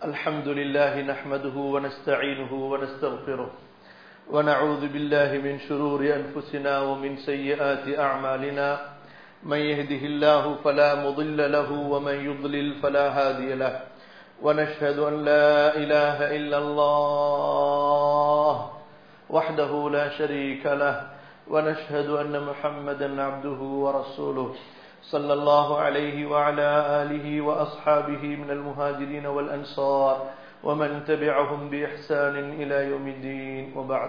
الحمد لله نحمده ونستعينه ونستغفره ونعوذ بالله من شرور أنفسنا ومن سيئات أعمالنا من يهده الله فلا مضل له ومن يضلل فلا هادي له ونشهد أن لا إله إلا الله وحده لا شريك له ونشهد أن محمدا عبده ورسوله صلى الله عليه وعلى آله وأصحابه من المهاجرين والأنصار ومن تبعهم بإحسان إلى يوم الدين وبعد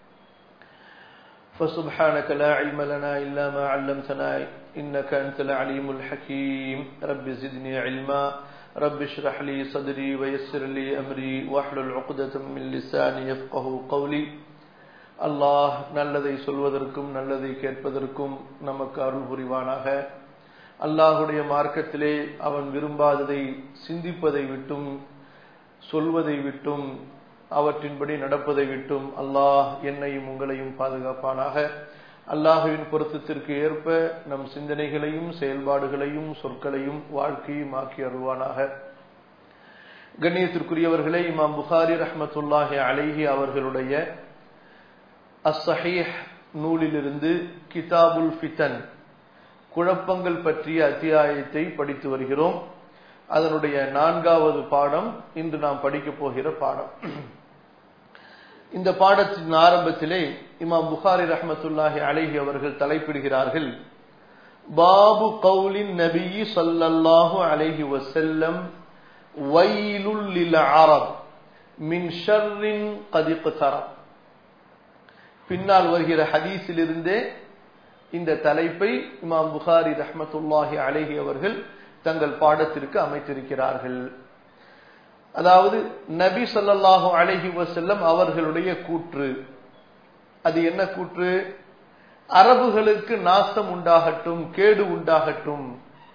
فسبحانك لا علم لنا إلا ما علمتنا إنك أنت العليم الحكيم رب زدني علما رب اشرح لي صدري ويسر لي أمري واحلل عقدة من لساني يفقه قولي அல்லாஹ் நல்லதை சொல்வதற்கும் நல்லதை கேட்பதற்கும் நமக்கு அருள் புரிவானாக அல்லாஹுடைய மார்க்கத்திலே அவன் விரும்பாததை சிந்திப்பதை விட்டும் சொல்வதை விட்டும் அவற்றின்படி நடப்பதை விட்டும் அல்லாஹ் என்னையும் உங்களையும் பாதுகாப்பானாக அல்லாஹுவின் பொருத்தத்திற்கு ஏற்ப நம் சிந்தனைகளையும் செயல்பாடுகளையும் சொற்களையும் வாழ்க்கையும் ஆக்கி அருள்வானாக கண்ணியத்திற்குரியவர்களே இமாம் புகாரி ரஹமத்துல்லாஹி அலைஹி அவர்களுடைய அஸ்ஸஹீஹ் நூலிலிருந்து கிதாபுல் ஃபிதன் குழப்பங்கள் பற்றிய அத்தியாயத்தை படித்து வருகிறோம் அதனுடைய நான்காவது பாடம் இன்று நாம் படிக்கப் போகிற பாடம் இந்த பாடத்தின் ஆரம்பத்திலே இமாம் புகாரி ரஹமத்துல்லாஹி அலைஹி அவர்கள் தலைப்பிடுகிறார்கள் பாபு கவுலின் நபியி சல்லல்லாஹு அலைஹி வசல்லம் வைலுல் அரப் மின் ஷர்ரின் கதிக்தரம் பின்னால் வருகிற ஹதீஸிலிருந்தே இந்த தலைப்பை இமாம் புகாரி ரஹமத்துல்லாஹி அலேஹி அவர்கள் தங்கள் பாடத்திற்கு அமைத்திருக்கிறார்கள் அதாவது நபி சொல்லாஹு அலஹி வசல்லம் அவர்களுடைய கூற்று அது என்ன கூற்று அரபுகளுக்கு நாசம் உண்டாகட்டும் கேடு உண்டாகட்டும்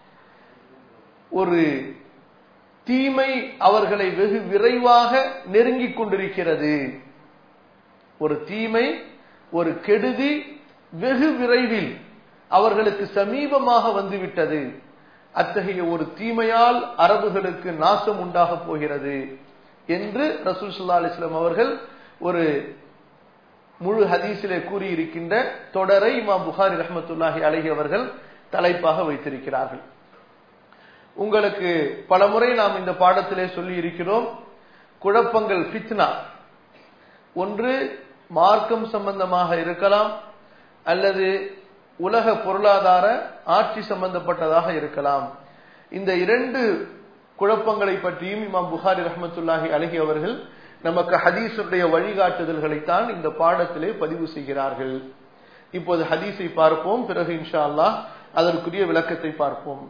ஒரு தீமை அவர்களை வெகு விரைவாக நெருங்கிக் கொண்டிருக்கிறது ஒரு தீமை ஒரு கெடுதி வெகு விரைவில் அவர்களுக்கு சமீபமாக வந்துவிட்டது அத்தகைய ஒரு தீமையால் அரபுகளுக்கு நாசம் உண்டாக போகிறது என்று ரசூல் சுல்லா அலிஸ்லாம் அவர்கள் ஒரு முழு ஹதீஸிலே கூறியிருக்கின்ற தொடரை இமாம் புகாரி ரஹமத்துல்லாஹி அலஹி அவர்கள் தலைப்பாக வைத்திருக்கிறார்கள் உங்களுக்கு பலமுறை நாம் இந்த பாடத்திலே சொல்லி இருக்கிறோம் குழப்பங்கள் பித்னா ஒன்று மார்க்கம் சம்பந்தமாக இருக்கலாம் அல்லது உலக பொருளாதார ஆட்சி சம்பந்தப்பட்டதாக இருக்கலாம் இந்த இரண்டு குழப்பங்களை பற்றியும் இமாம் புகாரி ரஹமத்துல்லாஹி அலஹி அவர்கள் நமக்கு ஹதீஸுடைய வழிகாட்டுதல்களைத்தான் இந்த பாடத்திலே பதிவு செய்கிறார்கள் இப்போது ஹதீஸை பார்ப்போம் பிறகு இன்ஷா அல்லாஹ் அதற்குரிய விளக்கத்தை பார்ப்போம்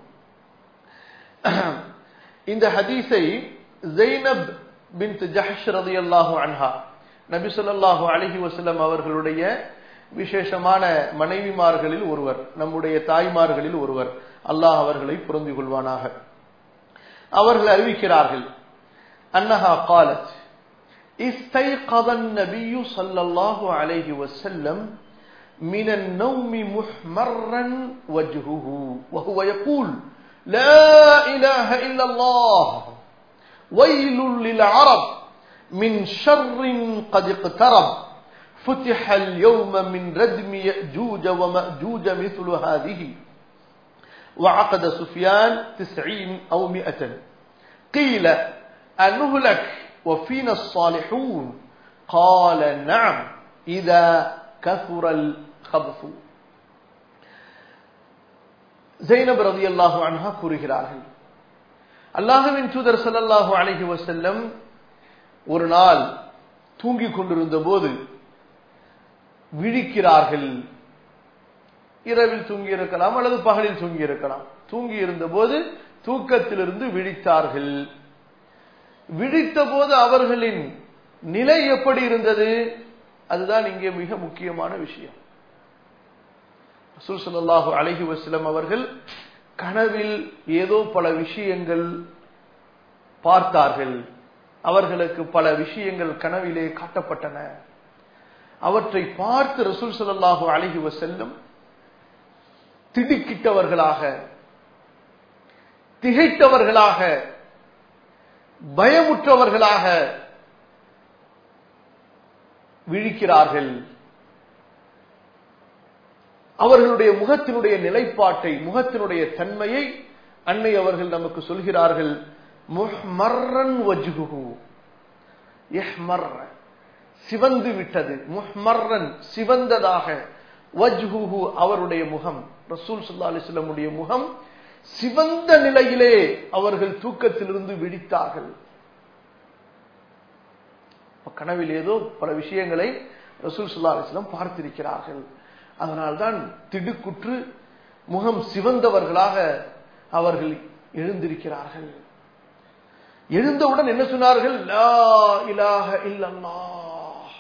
இந்த ஹதீஸை ஜெய்னப் பின் ஜஹஷ் ரதி அல்லாஹு அன்ஹா நபி சொல்லாஹு அலஹி வசல்லம் அவர்களுடைய விசேஷமான மனைவிமார்களில் ஒருவர் நம்முடைய தாய்மார்களில் ஒருவர் அல்லாஹ் அவர்களை புரிந்து கொள்வானாக அவர்கள் அறிவிக்கிறார்கள் அன்னஹா காலத் استيقظ النبي صلى الله عليه وسلم من النوم محمرا وجهه وهو يقول لا إله إلا الله ويل للعرب من شر قد اقترب فتح اليوم من ردم يأجوج ومأجوج مثل هذه وعقد سفيان تسعين أو مئة قيل أنهلك وفينا الصالحون قال نعم إذا كثر الخبث زينب رضي الله عنها கூறுகிறார்கள் அல்லாஹுவின் தூதர் ஸல்லல்லாஹு அலைஹி வஸல்லம் ஒரு நாள் தூங்கிக் கொண்டிருந்த போது விழிக்கிறார்கள் இரவில் தூங்கி இருக்கலாம் அல்லது பகலில் தூங்கி இருக்கலாம் தூங்கி இருந்த போது தூக்கத்திலிருந்து விழித்தார்கள் விழித்த போது அவர்களின் நிலை எப்படி இருந்தது அதுதான் இங்கே மிக முக்கியமான விஷயம் சுல்சல்லாஹு அலஹி வசலம் அவர்கள் கனவில் ஏதோ பல விஷயங்கள் பார்த்தார்கள் அவர்களுக்கு பல விஷயங்கள் கனவிலே காட்டப்பட்டன அவற்றை பார்த்து ரசூல் சல்லாஹூ அழகி வசல்லம் திடுக்கிட்டவர்களாக திகைத்தவர்களாக பயமுற்றவர்களாக விழிக்கிறார்கள் அவர்களுடைய முகத்தினுடைய நிலைப்பாட்டை முகத்தினுடைய தன்மையை அன்னை அவர்கள் நமக்கு சொல்கிறார்கள் முஹ்மர்ரன் வஜ்ஹுஹு இஹ்மர்ர சிவந்து விட்டது முஹ்மர்ரன் சிவந்ததாக வஜ்ஹுஹு அவருடைய முகம் ரசூல் ஸல்லல்லாஹு அலைஹி வஸல்லமுடைய முகம் சிவந்த நிலையிலே அவர்கள் தூக்கத்திலிருந்து விழித்தார்கள் கனவில் ஏதோ பல விஷயங்களை ரசூல் ஸல்லல்லாஹு அலைஹி வஸல்லம் பார்த்திருக்கிறார்கள் அதனால்தான் திடுக்குற்று முகம் சிவந்தவர்களாக அவர்கள் எழுந்திருக்கிறார்கள் எழுந்தவுடன் என்ன சொன்னார்கள் லா இலாஹ இல்லல்லாஹ்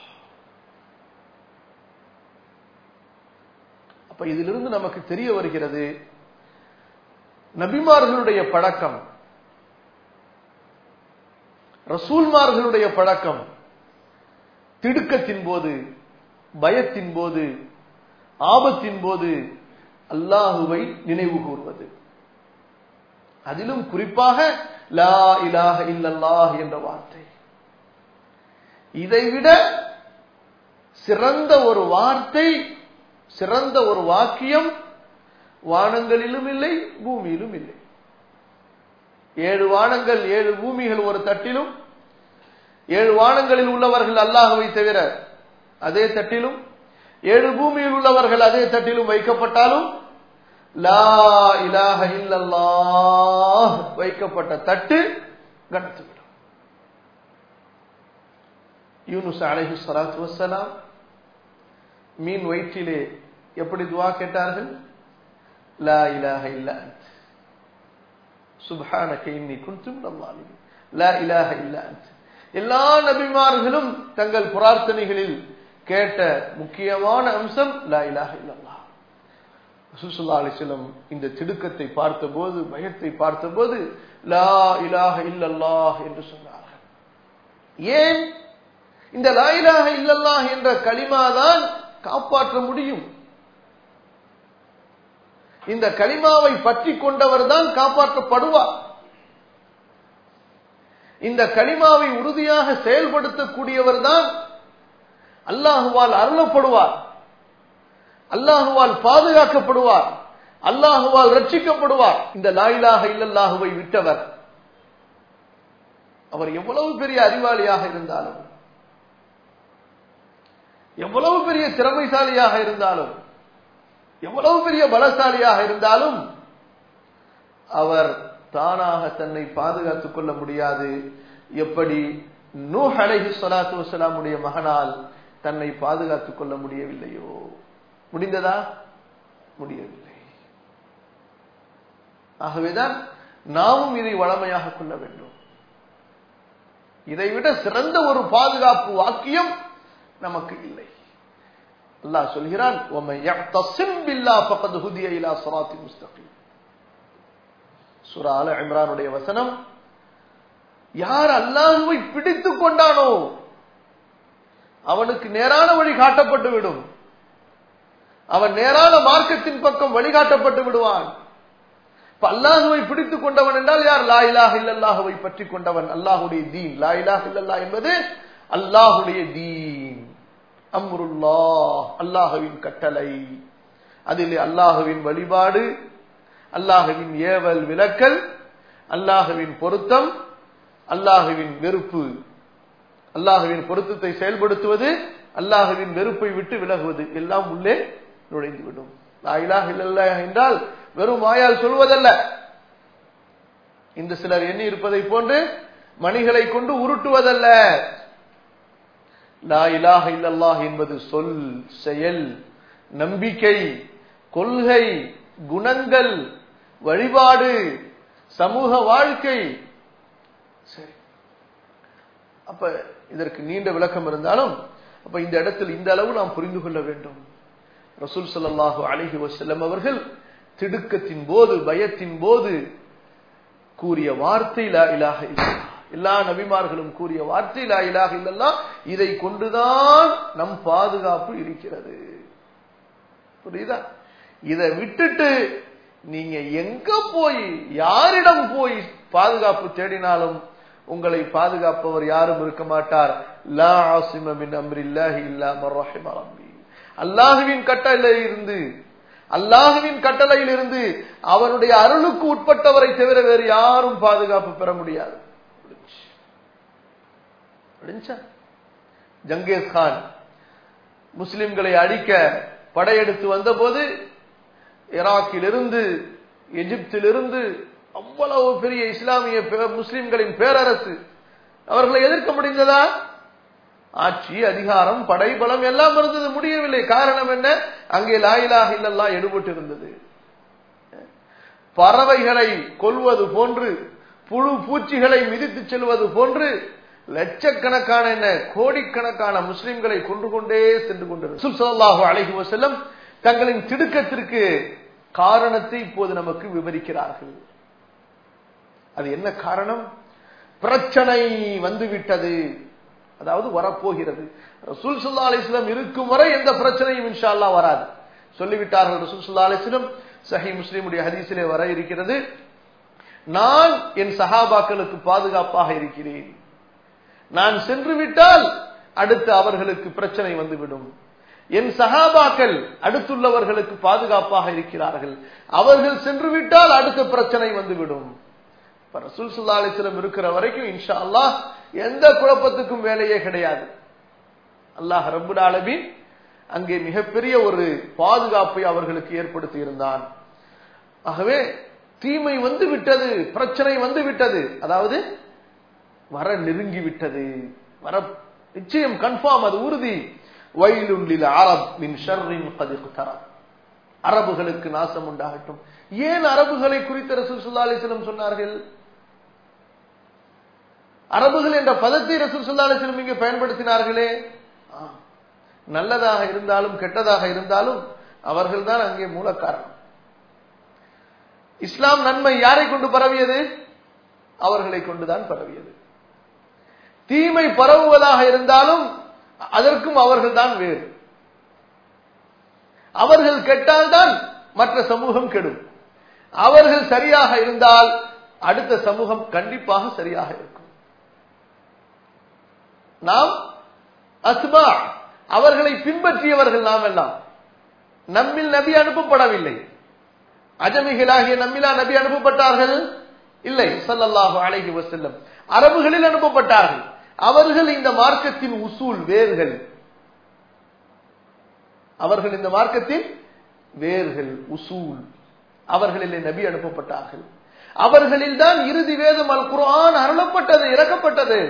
அப்ப இதிலிருந்து நமக்கு தெரிய வருகிறது நபிமார்களுடைய பழக்கம் ரசூல்மார்களுடைய பழக்கம் திடுக்கத்தின் போது பயத்தின் போது ஆபத்தின் போது அல்லாஹுவை நினைவு கூறுவது அதிலும் குறிப்பாக லா இலாஹ இல்லல்லாஹ் என்ற வார்த்தை இதைவிட சிறந்த ஒரு வார்த்தை சிறந்த ஒரு வாக்கியம் வானங்களிலும் இல்லை பூமியிலும் இல்லை ஏழு வானங்கள் ஏழு பூமிகள் ஒரு தட்டிலும் ஏழு வானங்களில் உள்ளவர்கள் அல்லாஹுவை தவிர அதே தட்டிலும் ஏழு பூமியில் உள்ளவர்கள் அதே தட்டிலும் வைக்கப்பட்டாலும் லா இலாஹ இல்லல்லாஹ் வைக்கப்பட்ட தட்டு கனத்துவிடும் யூனுஸ் அலைஹி ஸலாத்து வஸ்ஸலாம் மீன் வயிற்றிலே எப்படி துவா கேட்டார்கள் லா இலாஹ இல்ல அன்த் சுப்ஹானக இன்னி குன்து மினல் ஸாலிமீன் லா இலாஹ இல்ல அன்த் எல்லா நபிமார்களும் தங்கள் பிரார்த்தனைகளில் கேட்ட முக்கியமான அம்சம் லா இலாஹ இல்லல்லாஹ் ரசூலுல்லாஹி அலைஹி வஸல்லம் இந்த திடுக்கத்தை பார்த்தபோது பயத்தை பார்த்தபோது லா இலாஹ இல்லல்லாஹ் என்று சொன்னார்கள் ஏன் இந்த லா இலாஹ இல்லல்லாஹ் என்ற களிமா தான் காப்பாற்ற முடியும் இந்த களிமாவை பற்றி கொண்டவர் தான் காப்பாற்றப்படுவார் இந்த களிமாவை உறுதியாக செயல்படுத்தக்கூடியவர் தான் அல்லாஹுவால் அருளப்படுவார் அல்லாஹுவால் பாதுகாக்கப்படுவார் அல்லாஹுவால் ரட்சிக்கப்படுவார் இந்த லாயிலாக இல்லல்லாஹுவை விட்டவர் அவர் எவ்வளவு பெரிய அறிவாளியாக இருந்தாலும் எவ்வளவு பெரிய திறமைசாலியாக இருந்தாலும் எவ்வளவு பெரிய பலசாலியாக இருந்தாலும் அவர் தானாக தன்னை பாதுகாத்துக் கொள்ள முடியாது எப்படி நூஹ் அலைஹி ஸலாத்து வஸலாமுடைய மகனால் தன்னை பாதுகாத்துக் கொள்ள முடியவில்லையோ முடிந்ததா முடியவில்லை ஆகவேதான் நாமும் இதை வளமையாக கொள்ள வேண்டும் இதைவிட சிறந்த ஒரு பாதுகாப்பு வாக்கியம் நமக்கு இல்லை அல்லாஹ் சொல்கிறான் சுரா அல இம்ரானுடைய வசனம் யார் அல்லாஹுவை பிடித்துக் கொண்டானோ அவனுக்கு நேரான வழி காட்டப்பட்டு விடும் அவன் நேரான மார்க்கத்தின் பக்கம் வழிகாட்டப்பட்டு விடுவான் இப்ப அல்லாஹுவை பிடித்துக் கொண்டவன் என்றால் யார் லா இலாஹ் இல்லல்லாஹுவை பற்றி கொண்டவன் அல்லாஹுடைய தீன் லா இலாஹ் இல்லல்லா என்பது அல்லாஹுடைய தீன் அம்ருல்லா அல்லாஹுவின் கட்டளை அதில் அல்லாஹுவின் வழிபாடு அல்லாஹுவின் ஏவல் விலக்கல் அல்லாஹுவின் பொருத்தம் அல்லாஹுவின் வெறுப்பு அல்லாஹுவின் பொருத்தத்தை செயல்படுத்துவது அல்லாஹுவின் வெறுப்பை விட்டு விலகுவது எல்லாம் உள்ளே நுழைந்துவிடும் லாயிலாக இல்லல்லா என்றால் வெறும் வாயால் சொல்வதல்ல இந்த சிலர் எண்ணி இருப்பதை போன்று மணிகளை கொண்டு உருட்டுவதல்ல லா இலாஹ இல்லல்லாஹ் என்பது சொல் செயல் நம்பிக்கை கொள்கை குணங்கள் வழிபாடு சமூக வாழ்க்கை சரி அப்ப இதற்கு நீண்ட விளக்கம் இருந்தாலும் அப்ப இந்த இடத்தில் இந்த அளவு நாம் புரிந்து கொள்ள வேண்டும் ரசூல் சல்லாஹூ அலஹி வசல்லம் அவர்கள் திடுக்கத்தின் போது பயத்தின் போது கூறிய வார்த்தை லா இலாக எல்லா நபிமார்களும் கூறிய வார்த்தை லா இலாக இல்லல்லா இதை கொண்டுதான் நம் பாதுகாப்பு இருக்கிறது புரியுதா இதை விட்டுட்டு நீங்க எங்க போய் யாரிடம் போய் பாதுகாப்பு தேடினாலும் உங்களை பாதுகாப்பவர் யாரும் இருக்க மாட்டார் லா ஆசிம மின் அம்ரில்லாஹி இல்லா மர் ரஹிம ரப்பி அல்லாஹுவின் கட்டளையில் இருந்து அல்லாஹுவின் கட்டளையில் இருந்து அவனுடைய அருளுக்கு உட்பட்டவரை தவிர வேறு யாரும் பாதுகாப்பு பெற முடியாது ஜங்கேஸ் கான் முஸ்லிம்களை அடிக்க படையெடுத்து வந்தபோது ஈராக்கிலிருந்து எகிப்திலிருந்து அவ்வளவு பெரிய இஸ்லாமிய முஸ்லிம்களின் பேரரசு அவர்களை எதிர்க்க முடிந்ததா ஆட்சி அதிகாரம் படை பலம் எல்லாம் இருந்தது முடியவில்லை காரணம் என்ன அங்கே லாயிலாக இல்லல்லா எடுபட்டு இருந்தது பறவைகளை கொல்வது போன்று புழு பூச்சிகளை மிதித்து செல்வது போன்று லட்சக்கணக்கான என்ன கோடிக்கணக்கான முஸ்லிம்களை கொண்டு கொண்டே சென்று கொண்டிருந்தார் அழகி செல்லம் தங்களின் திடுக்கத்திற்கு காரணத்தை இப்போது நமக்கு விவரிக்கிறார்கள் அது என்ன காரணம் பிரச்சனை வந்துவிட்டது அதாவது வரப்போகிறது ரசூல் சுல்லா அலிஸ்லம் இருக்கும் வரை எந்த பிரச்சனையும் இன்ஷா அல்லா வராது சொல்லிவிட்டார்கள் ரசூல் சுல்லா அலிஸ்லம் சஹி முஸ்லீமுடைய ஹதீஸிலே வர இருக்கிறது நான் என் சஹாபாக்களுக்கு பாதுகாப்பாக இருக்கிறேன் நான் சென்று விட்டால் அடுத்து அவர்களுக்கு பிரச்சனை வந்துவிடும் என் சகாபாக்கள் அடுத்துள்ளவர்களுக்கு பாதுகாப்பாக இருக்கிறார்கள் அவர்கள் சென்று விட்டால் அடுத்த பிரச்சனை வந்துவிடும் ரசூல் சுல்லா அலிஸ்லம் இருக்கிற வரைக்கும் இன்ஷா அல்லாஹ் எந்த குழப்பத்துக்கும் வேலையே கிடையாது அல்லாஹ் ரபுல் ஆலமின் அங்கே மிகப்பெரிய ஒரு பாதுகாப்பை அவர்களுக்கு ஏற்படுத்தி இருந்தான் ஆகவே தீமை வந்து விட்டது பிரச்சனை வந்து விட்டது அதாவது வர நெருங்கி விட்டது வர நிச்சயம் கன்ஃபார்ம் அது உறுதி வயலுள்ளில் அரப் மின் ஷர்ரின் கதிகுத்தரம் அரபுகளுக்கு நாசம் உண்டாகட்டும் ஏன் அரபுகளை குறித்த ரசூல் சுல்லா அலிஸ்லம் சொன்னார்கள் அரபுகள் என்ற பதத்தை ரசூல் சுல்லா அலிஸ்லம் இங்கே பயன்படுத்தினார்களே நல்லதாக இருந்தாலும் கெட்டதாக இருந்தாலும் அவர்கள்தான் அங்கே மூல காரணம் இஸ்லாம் நன்மை யாரை கொண்டு பரவியது அவர்களை கொண்டுதான் பரவியது தீமை பரவுவதாக இருந்தாலும் அதற்கும் அவர்கள் தான் வேறு அவர்கள் கெட்டால்தான் மற்ற சமூகம் கெடும் அவர்கள் சரியாக இருந்தால் அடுத்த சமூகம் கண்டிப்பாக சரியாக இருக்கும் நாம் அஸ்மா அவர்களை பின்பற்றியவர்கள் நாம் எல்லாம் நம்மில் நபி அனுப்பப்படவில்லை அஜமிகளாகிய நம்மிலா நபி அனுப்பப்பட்டார்கள் இல்லை சல்லல்லாஹு அலைஹி வசல்லம் அரபுகளில் அனுப்பப்பட்டார்கள் அவர்கள் இந்த மார்க்கத்தின் உசூல் வேர்கள் அவர்கள் இந்த மார்க்கத்தின் வேர்கள் உசூல் அவர்களிலே நபி அனுப்பப்பட்டார்கள் அவர்களில் தான் இறுதி வேதம் அல் குர்ஆன் அருளப்பட்டது இறக்கப்பட்டது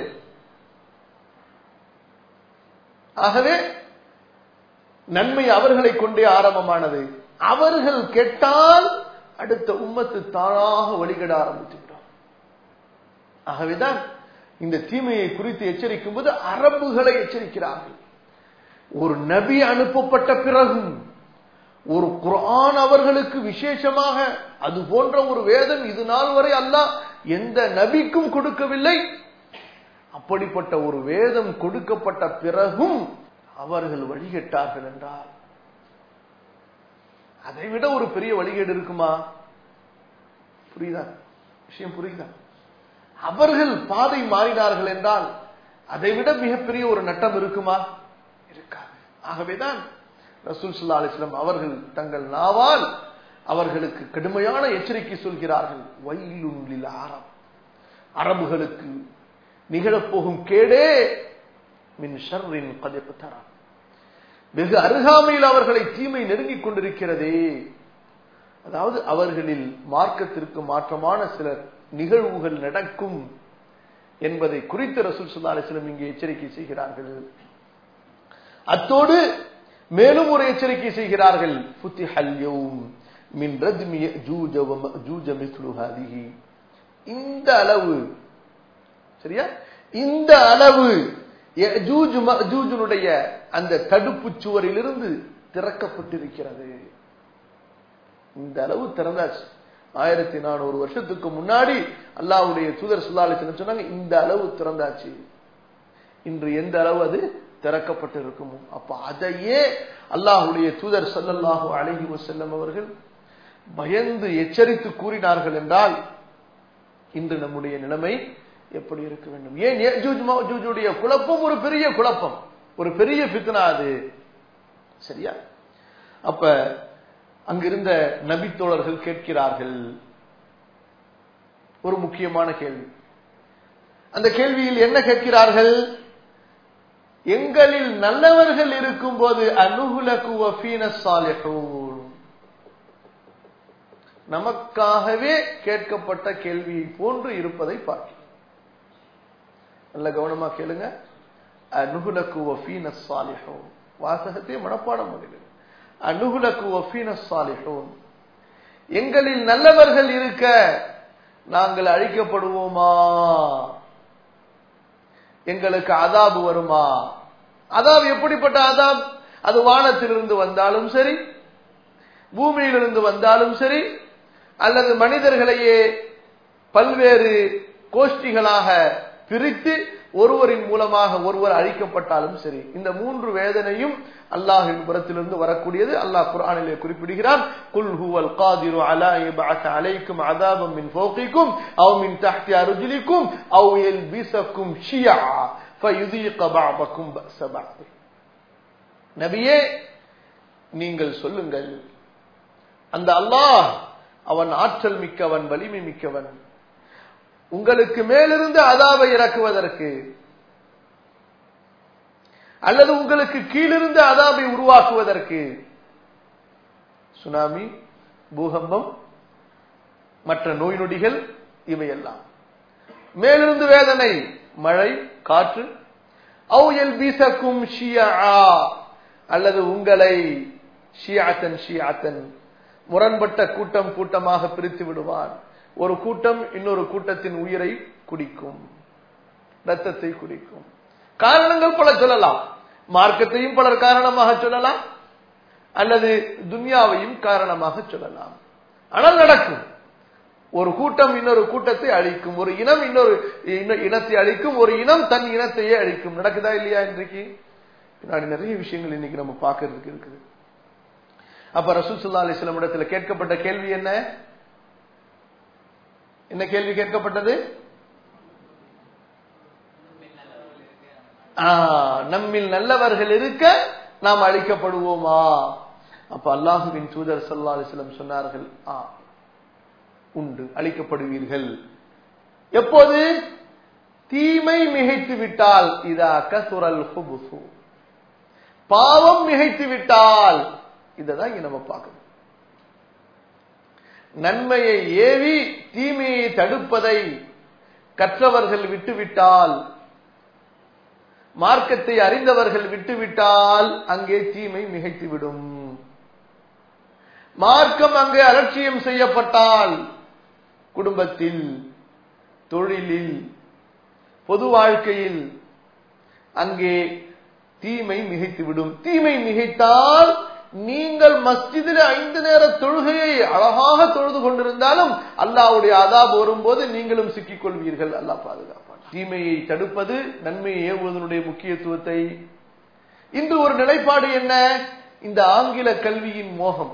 ஆகவே நன்மை அவர்களை கொண்டே ஆரம்பமானது அவர்கள் கெட்டால் அடுத்த உம்மத்து தானாக வழிகட ஆரம்பித்துவிடும் ஆகவேதான் இந்த தீமையை குறித்து எச்சரிக்கும் போது அரபுகளை எச்சரிக்கிறார்கள் ஒரு நபி அனுப்பப்பட்ட பிறகும் ஒரு குரான் அவர்களுக்கு விசேஷமாக அது போன்ற ஒரு வேதம் இது நாள் வரை அல்லாஹ் எந்த நபிக்கும் கொடுக்கவில்லை அப்படிப்பட்ட ஒரு வேதம் கொடுக்கப்பட்ட பிறகும் அவர்கள் வழிகட்டார்கள் என்றால் அதை விட ஒரு பெரிய வழிகேடு இருக்குமா புரியுதா விஷயம் புரியுதா அவர்கள் பாதை மாறினார்கள் என்றால் அதை விட மிகப்பெரிய ஒரு நட்டம் இருக்குமா இருக்காது ஆகவேதான் ரசூல் சுல்லா அலிஸ்லாம் அவர்கள் தங்கள் நாவால் அவர்களுக்கு கடுமையான எச்சரிக்கை சொல்கிறார்கள் வயலுள்ளில் ஆரம் அரபுகளுக்கு நிகழப்போகும் கேடே மின் ஷர்ரின் கதிப்பு தரம் வெகு அருகாமையில் அவர்களை தீமை நெருங்கிக் கொண்டிருக்கிறதே அதாவது அவர்களில் மார்க்கத்திற்கு மாற்றமான சில நிகழ்வுகள் நடக்கும் என்பதை குறித்து ரசூல் சுல்லா அலிஸ்லம் இங்கே எச்சரிக்கை செய்கிறார்கள் அத்தோடு மேலும் ஒரு எச்சரிக்கை செய்கிறார்கள் புத்தி ஹல்யவும் மின் ரத்மிய ஜூஜ ஜூஜ மிஸ்லு ஹாதிஹி இந்த அளவு சரியா இந்த அளவு ஜூஜனுடைய அந்த தடுப்பு சுவரிலிருந்து திறக்கப்பட்டிருக்கிறது இந்த அளவு திறந்தாச்சு ஆயிரத்தி நானூறு வருஷத்துக்கு முன்னாடி அல்லாவுடைய தூதர் சுல்லாலிசன் சொன்னாங்க இந்த அளவு திறந்தாச்சு இன்று எந்த அளவு அது திறக்கப்பட்டிருக்குமோ அப்ப அதையே அல்லாஹுடைய தூதர் சல்லல்லாஹு அழகி வசல்லம் அவர்கள் பயந்து எச்சரித்து கூறினார்கள் என்றால் இன்று நம்முடைய நிலைமை எப்படி இருக்க வேண்டும் ஏன் யஜூஜ் மௌஜூஜுடைய குழப்பம் ஒரு பெரிய குழப்பம் ஒரு பெரிய ஃபித்னா அது சரியா அப்ப அங்கிருந்த நபித்தோழர்கள் கேட்கிறார்கள் ஒரு முக்கியமான கேள்வி அந்த கேள்வியில் என்ன கேட்கிறார்கள் எங்களில் நல்லவர்கள் இருக்கும் போது அனுகுலகு வஃபீன சாலிஹூன் நமக்காகவே கேட்கப்பட்ட கேள்வியை போன்று இருப்பதை பார்க்கிறோம் நல்ல கவனமா கேளுங்க அனுகுலக்கு வஃபீன சாலிஹூன் வாசகத்தை மனப்பாடம் பண்ணிடுங்க அனுகுலக்கு வஃபீன சாலிஹூன் எங்களில் நல்லவர்கள் இருக்க நாங்கள் அழிக்கப்படுவோமா எங்களுக்கு அதாபு வருமா அதாப் எப்படிப்பட்ட அதாப் அது வானத்திலிருந்து வந்தாலும் சரி பூமியிலிருந்து வந்தாலும் சரி அல்லது மனிதர்களையே பல்வேறு கோஷ்டிகளாக பிரித்து ஒருவரின் மூலமாக ஒருவர் அழிக்கப்பட்டாலும் சரி இந்த மூன்று வேதனையும் அல்லாஹின் புறத்திலிருந்து வரக்கூடியது அல்லாஹ் குர்ஆனிலே குறிப்பிடுகிறான் குல் ஹுவல் காதிரு அலா இபஅத் அலைக்கும் அதாபம் மின் ஃபௌகிக்கும் அவ் மின் தஹ்தி அர்ஜுலிக்கும் அவ் யல்பிசக்கும் ஷியா ஃபயுதீக பஅதக்கும் பஅஸ பஅத் நபியே நீங்கள் சொல்லுங்கள் அந்த அல்லாஹ் அவன் ஆற்றல் மிக்கவன் வலிமை மிக்கவன் உங்களுக்கு மேலிருந்து அதாவை இறக்குவதற்கு அல்லது உங்களுக்கு கீழிருந்து அதாபை உருவாக்குவதற்கு சுனாமி பூகம்பம் மற்ற நோய் நொடிகள் இவையெல்லாம் மேலிருந்து வேதனை மழை காற்று அவு எல் பீசக்கும் ஷியா அல்லது உங்களை ஷியாத்தன் ஷியாத்தன் முரண்பட்ட கூட்டம் கூட்டமாக பிரித்து விடுவான் ஒரு கூட்டம் இன்னொரு கூட்டத்தின் உயிரை குடிக்கும் ரத்தத்தை குடிக்கும் காரணங்கள் பல சொல்லலாம் மார்க்கத்தையும் பலர் காரணமாக சொல்லலாம் அல்லது துன்யாவையும் காரணமாக சொல்லலாம் ஆனால் நடக்கும் ஒரு கூட்டம் இன்னொரு கூட்டத்தை அழிக்கும் ஒரு இனம் இன்னொரு இனத்தை அழிக்கும் ஒரு இனம் தன் இனத்தையே அழிக்கும் நடக்குதா இல்லையா இன்றைக்கு பின்னாடி நிறைய விஷயங்கள் இன்னைக்கு நம்ம பார்க்கறதுக்கு இருக்குது அப்ப ரசூல் சுல்லா அலிஸ்லாம் இடத்துல கேட்கப்பட்ட கேள்வி என்ன என்ன கேள்வி கேட்கப்பட்டது நம்மில் நல்லவர்கள் இருக்க நாம் அழிக்கப்படுவோமா அப்ப அல்லாஹுவின் தூதர் சல்லா அலிஸ்லம் சொன்னார்கள் ஆ உண்டு அழிக்கப்படுவீர்கள் எப்போது தீமை மிகைத்து விட்டால் இதா கசுரல் ஹுபுசு பாவம் மிகைத்து விட்டால் இதான் இங்க நம்ம பார்க்கணும் நன்மையை ஏவி தீமையை தடுப்பதை கற்றவர்கள் விட்டுவிட்டால் மார்க்கத்தை அறிந்தவர்கள் விட்டுவிட்டால் அங்கே தீமை மிகைத்துவிடும் மார்க்கம் அங்கே அலட்சியம் செய்யப்பட்டால் குடும்பத்தில் தொழிலில் பொது வாழ்க்கையில் அங்கே தீமை மிகைத்துவிடும் தீமை மிகைத்தால் நீங்கள் மஸ்ஜிதில் ஐந்து நேர தொழுகையை அழகாக தொழுது கொண்டிருந்தாலும் அல்லாவுடைய அதாப் வரும்போது நீங்களும் சிக்கிக் கொள்வீர்கள் அல்லா பாதுகாப்பான் தீமையை தடுப்பது நன்மையை ஏவுவதனுடைய முக்கியத்துவத்தை இன்று ஒரு நிலைப்பாடு என்ன இந்த ஆங்கில கல்வியின் மோகம்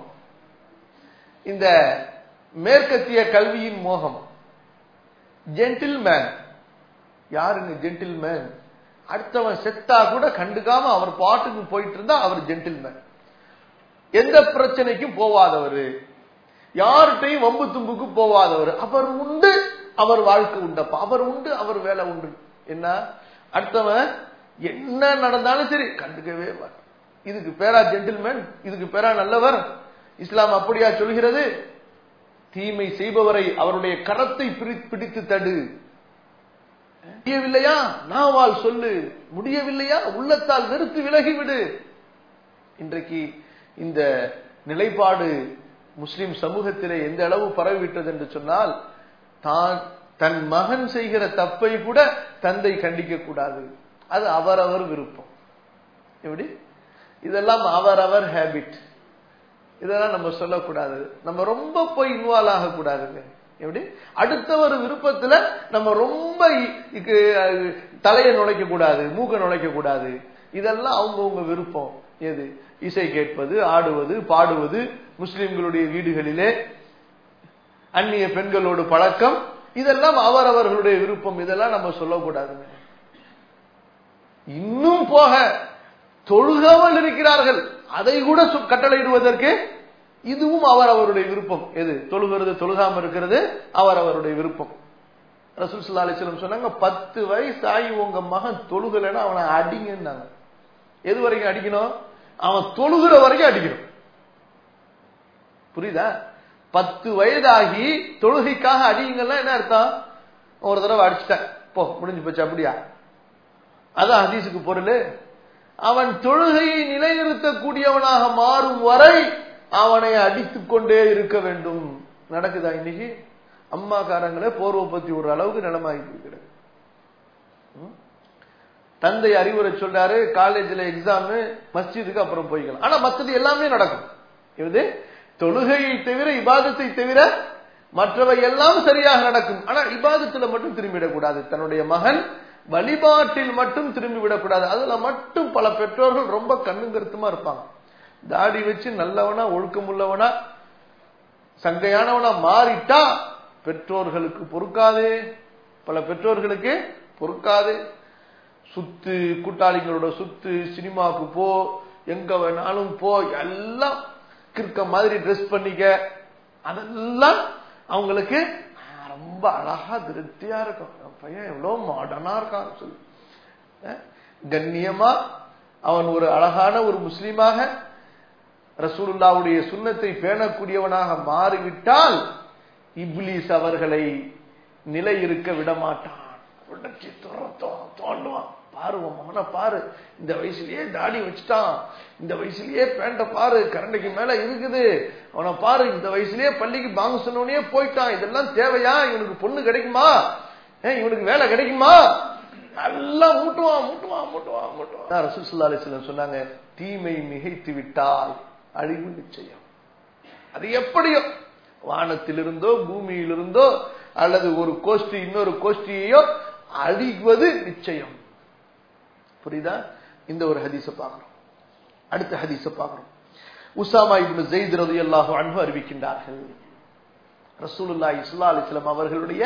இந்த மேற்கத்திய கல்வியின் மோகம் ஜென்டில்மேன் யாருங்க ஜென்டில்மேன் அடுத்தவன் செத்தா கூட கண்டுக்காம அவர் பாட்டுக்கு போயிட்டு இருந்தா அவர் ஜென்டில்மேன் எந்த பிரச்சனைக்கும் போவாதவர் யார்கிட்டையும் வம்பு தும்புக்கு போவாதவர் அவர் உண்டு அவர் வாழ்க்கை உண்டப்பா அவர் உண்டு அவர் வேலை உண்டு என்ன அடுத்தவன் என்ன நடந்தாலும் சரி கண்டுக்கவே மாட்டான் இதுக்கு பேரா ஜென்டில்மேன் இதுக்கு பேரா நல்லவர் இஸ்லாம் அப்படியா சொல்கிறது தீமை செய்பவரை அவருடைய கரத்தை பிடித்து தடு முடியவில்லையா நாவால் சொல்லு முடியவில்லையா உள்ளத்தால் நிறுத்தி விலகிவிடு இன்றைக்கு இந்த நிலைப்பாடு முஸ்லிம் சமூகத்திலே எந்த அளவு பரவிவிட்டது என்று சொன்னால் தான் தன் மகன் செய்கிற தப்பை கூட தந்தை கண்டிக்க கூடாது அது அவரவர் விருப்பம் எப்படி இதெல்லாம் அவரவர் ஹேபிட் இதெல்லாம் நம்ம சொல்லக்கூடாது நம்ம ரொம்ப போய் இன்வால்வ் ஆகக்கூடாதுங்க எப்படி அடுத்தவர் விருப்பத்துல நம்ம ரொம்ப தலையை நுழைக்க கூடாது மூக்க நுழைக்க கூடாது இதெல்லாம் அவங்கவுங்க விருப்பம் எது இசை கேட்பது ஆடுவது பாடுவது முஸ்லிம்களுடைய வீடுகளிலே அந்நிய பெண்களோடு பழக்கம் இதெல்லாம் அவரவர்களுடைய விருப்பம் இதெல்லாம் நம்ம சொல்லக்கூடாதுங்க இன்னும் போக தொழுகாமல் இருக்கிறார்கள் அதை கூட சு- கட்டளையிடுவதற்கு இதுவும் அவர் அவருடைய விருப்பம் எது தொழுகிறது தொழுகாம இருக்கிறது அவர் அவருடைய விருப்பம் ரசூல் ஸல்லல்லாஹு அலைஹி வஸல்லம் சொன்னாங்க பத்து வயசு ஆகி உங்க மகன் தொழுகலைன்னா அவனை அடிங்கன்னாங்க எது வரைக்கும் அடிக்கணும் அவன் தொழுகிற வரைக்கும் அடிக்கணும் புரியுதா பத்து வயதாகி தொழுகைக்காக அடிங்கன்னா என்ன அர்த்தம் ஒரு தடவை அடிச்சிட்டேன் போ முடிஞ்சு போச்சு அப்படியா அதான் ஹதீஸுக்கு பொருள் அவன் தொழுகையை நிலைநிறுத்தக்கூடியவனாக மாறும் வரை அவனை அடித்துக் கொண்டே இருக்க வேண்டும் நடக்குதா இன்னைக்கு அம்மாக்காரங்களே போர்வை பத்தி ஒரு அளவுக்கு நிலமாகி இருக்கிறது தந்தை அறிவுரை சொல்றாரு காலேஜ்ல எக்ஸாம் மஸ்ஜிதுக்கு அப்புறம் போய்க்கலாம் ஆனா மத்தது எல்லாமே நடக்கும் இது தொழுகையை தவிர இபாதத்தை தவிர மற்றவை எல்லாம் சரியாக நடக்கும் ஆனா இபாதத்துல மட்டும் திரும்பிடக்கூடாது தன்னுடைய மகன் வழிபாட்டில் மட்டும் திரும்பி விடக்கூடாது அதுல மட்டும் பல பெற்றோர்கள் ரொம்ப கண்ணும் கருத்துமா இருப்பாங்க தாடி வச்சு நல்லவனா ஒழுக்கமுள்ளவனா சங்கையானவனா மாறிட்டா பெற்றோர்களுக்கு பொறுக்காது பல பெற்றோர்களுக்கு பொறுக்காது சுத்து கூட்டாளிகளோட சுத்து சினிமாவுக்கு போ எங்க வேணாலும் போ எல்லாம் கிறுக்க மாதிரி ட்ரெஸ் பண்ணிக்க அதெல்லாம் அவங்களுக்கு ஆ, ரொம்ப அழகா திருப்தியா இருக்கும் என் பையன் எவ்வளவு மாடர்னா இருக்கான்னு சொல்லி அஹ், கண்ணியமா அவன் ஒரு அழகான ஒரு முஸ்லீமாக ரசூலுல்லாவுடைய சுண்ணத்தை பேணக்கூடியவனாக மாறிவிட்டால் இப்லீஸ் அவர்களை நிலை இருக்க விடமாட்டான் உடச்சி துரத்தும் தோண்டுவான் பாரு உன் மகனை பாரு இந்த வயசுலயே தாடி வச்சுட்டான் இந்த வயசுலயே பேண்ட பாரு கரண்டைக்கு மேல இருக்குது அவனை பாரு இந்த வயசுலயே பள்ளிக்கு பாங்க சொன்னவனே போயிட்டான் இதெல்லாம் தேவையா இவனுக்கு பொண்ணு கிடைக்குமா ஏன் இவனுக்கு வேலை கிடைக்குமா நல்லா மூட்டுவான் மூட்டுவான் மூட்டுவான் மூட்டுவான் ரசூல் ஸல்லல்லாஹு அலைஹி வஸல்லம் சொன்னாங்க தீமை மிகைத்து விட்டால் அழிவு நிச்சயம் அது எப்படியோ வானத்திலிருந்தோ பூமியிலிருந்தோ அல்லது ஒரு கோஷ்டி இன்னொரு கோஷ்டியையோ அழிவது நிச்சயம் புரியுதா இந்த ஒரு ஹதீஸ பார்க்கிறோம் அடுத்த ஹதீஸ பார்க்கிறோம் உசாமா இப்னு ஜெயித் ரலியல்லாஹு அன்ஹு அறிவிக்கின்றார்கள் ரசூலுல்லாஹி ஸல்லல்லாஹு அலைஹி வஸல்லம் அவர்களுடைய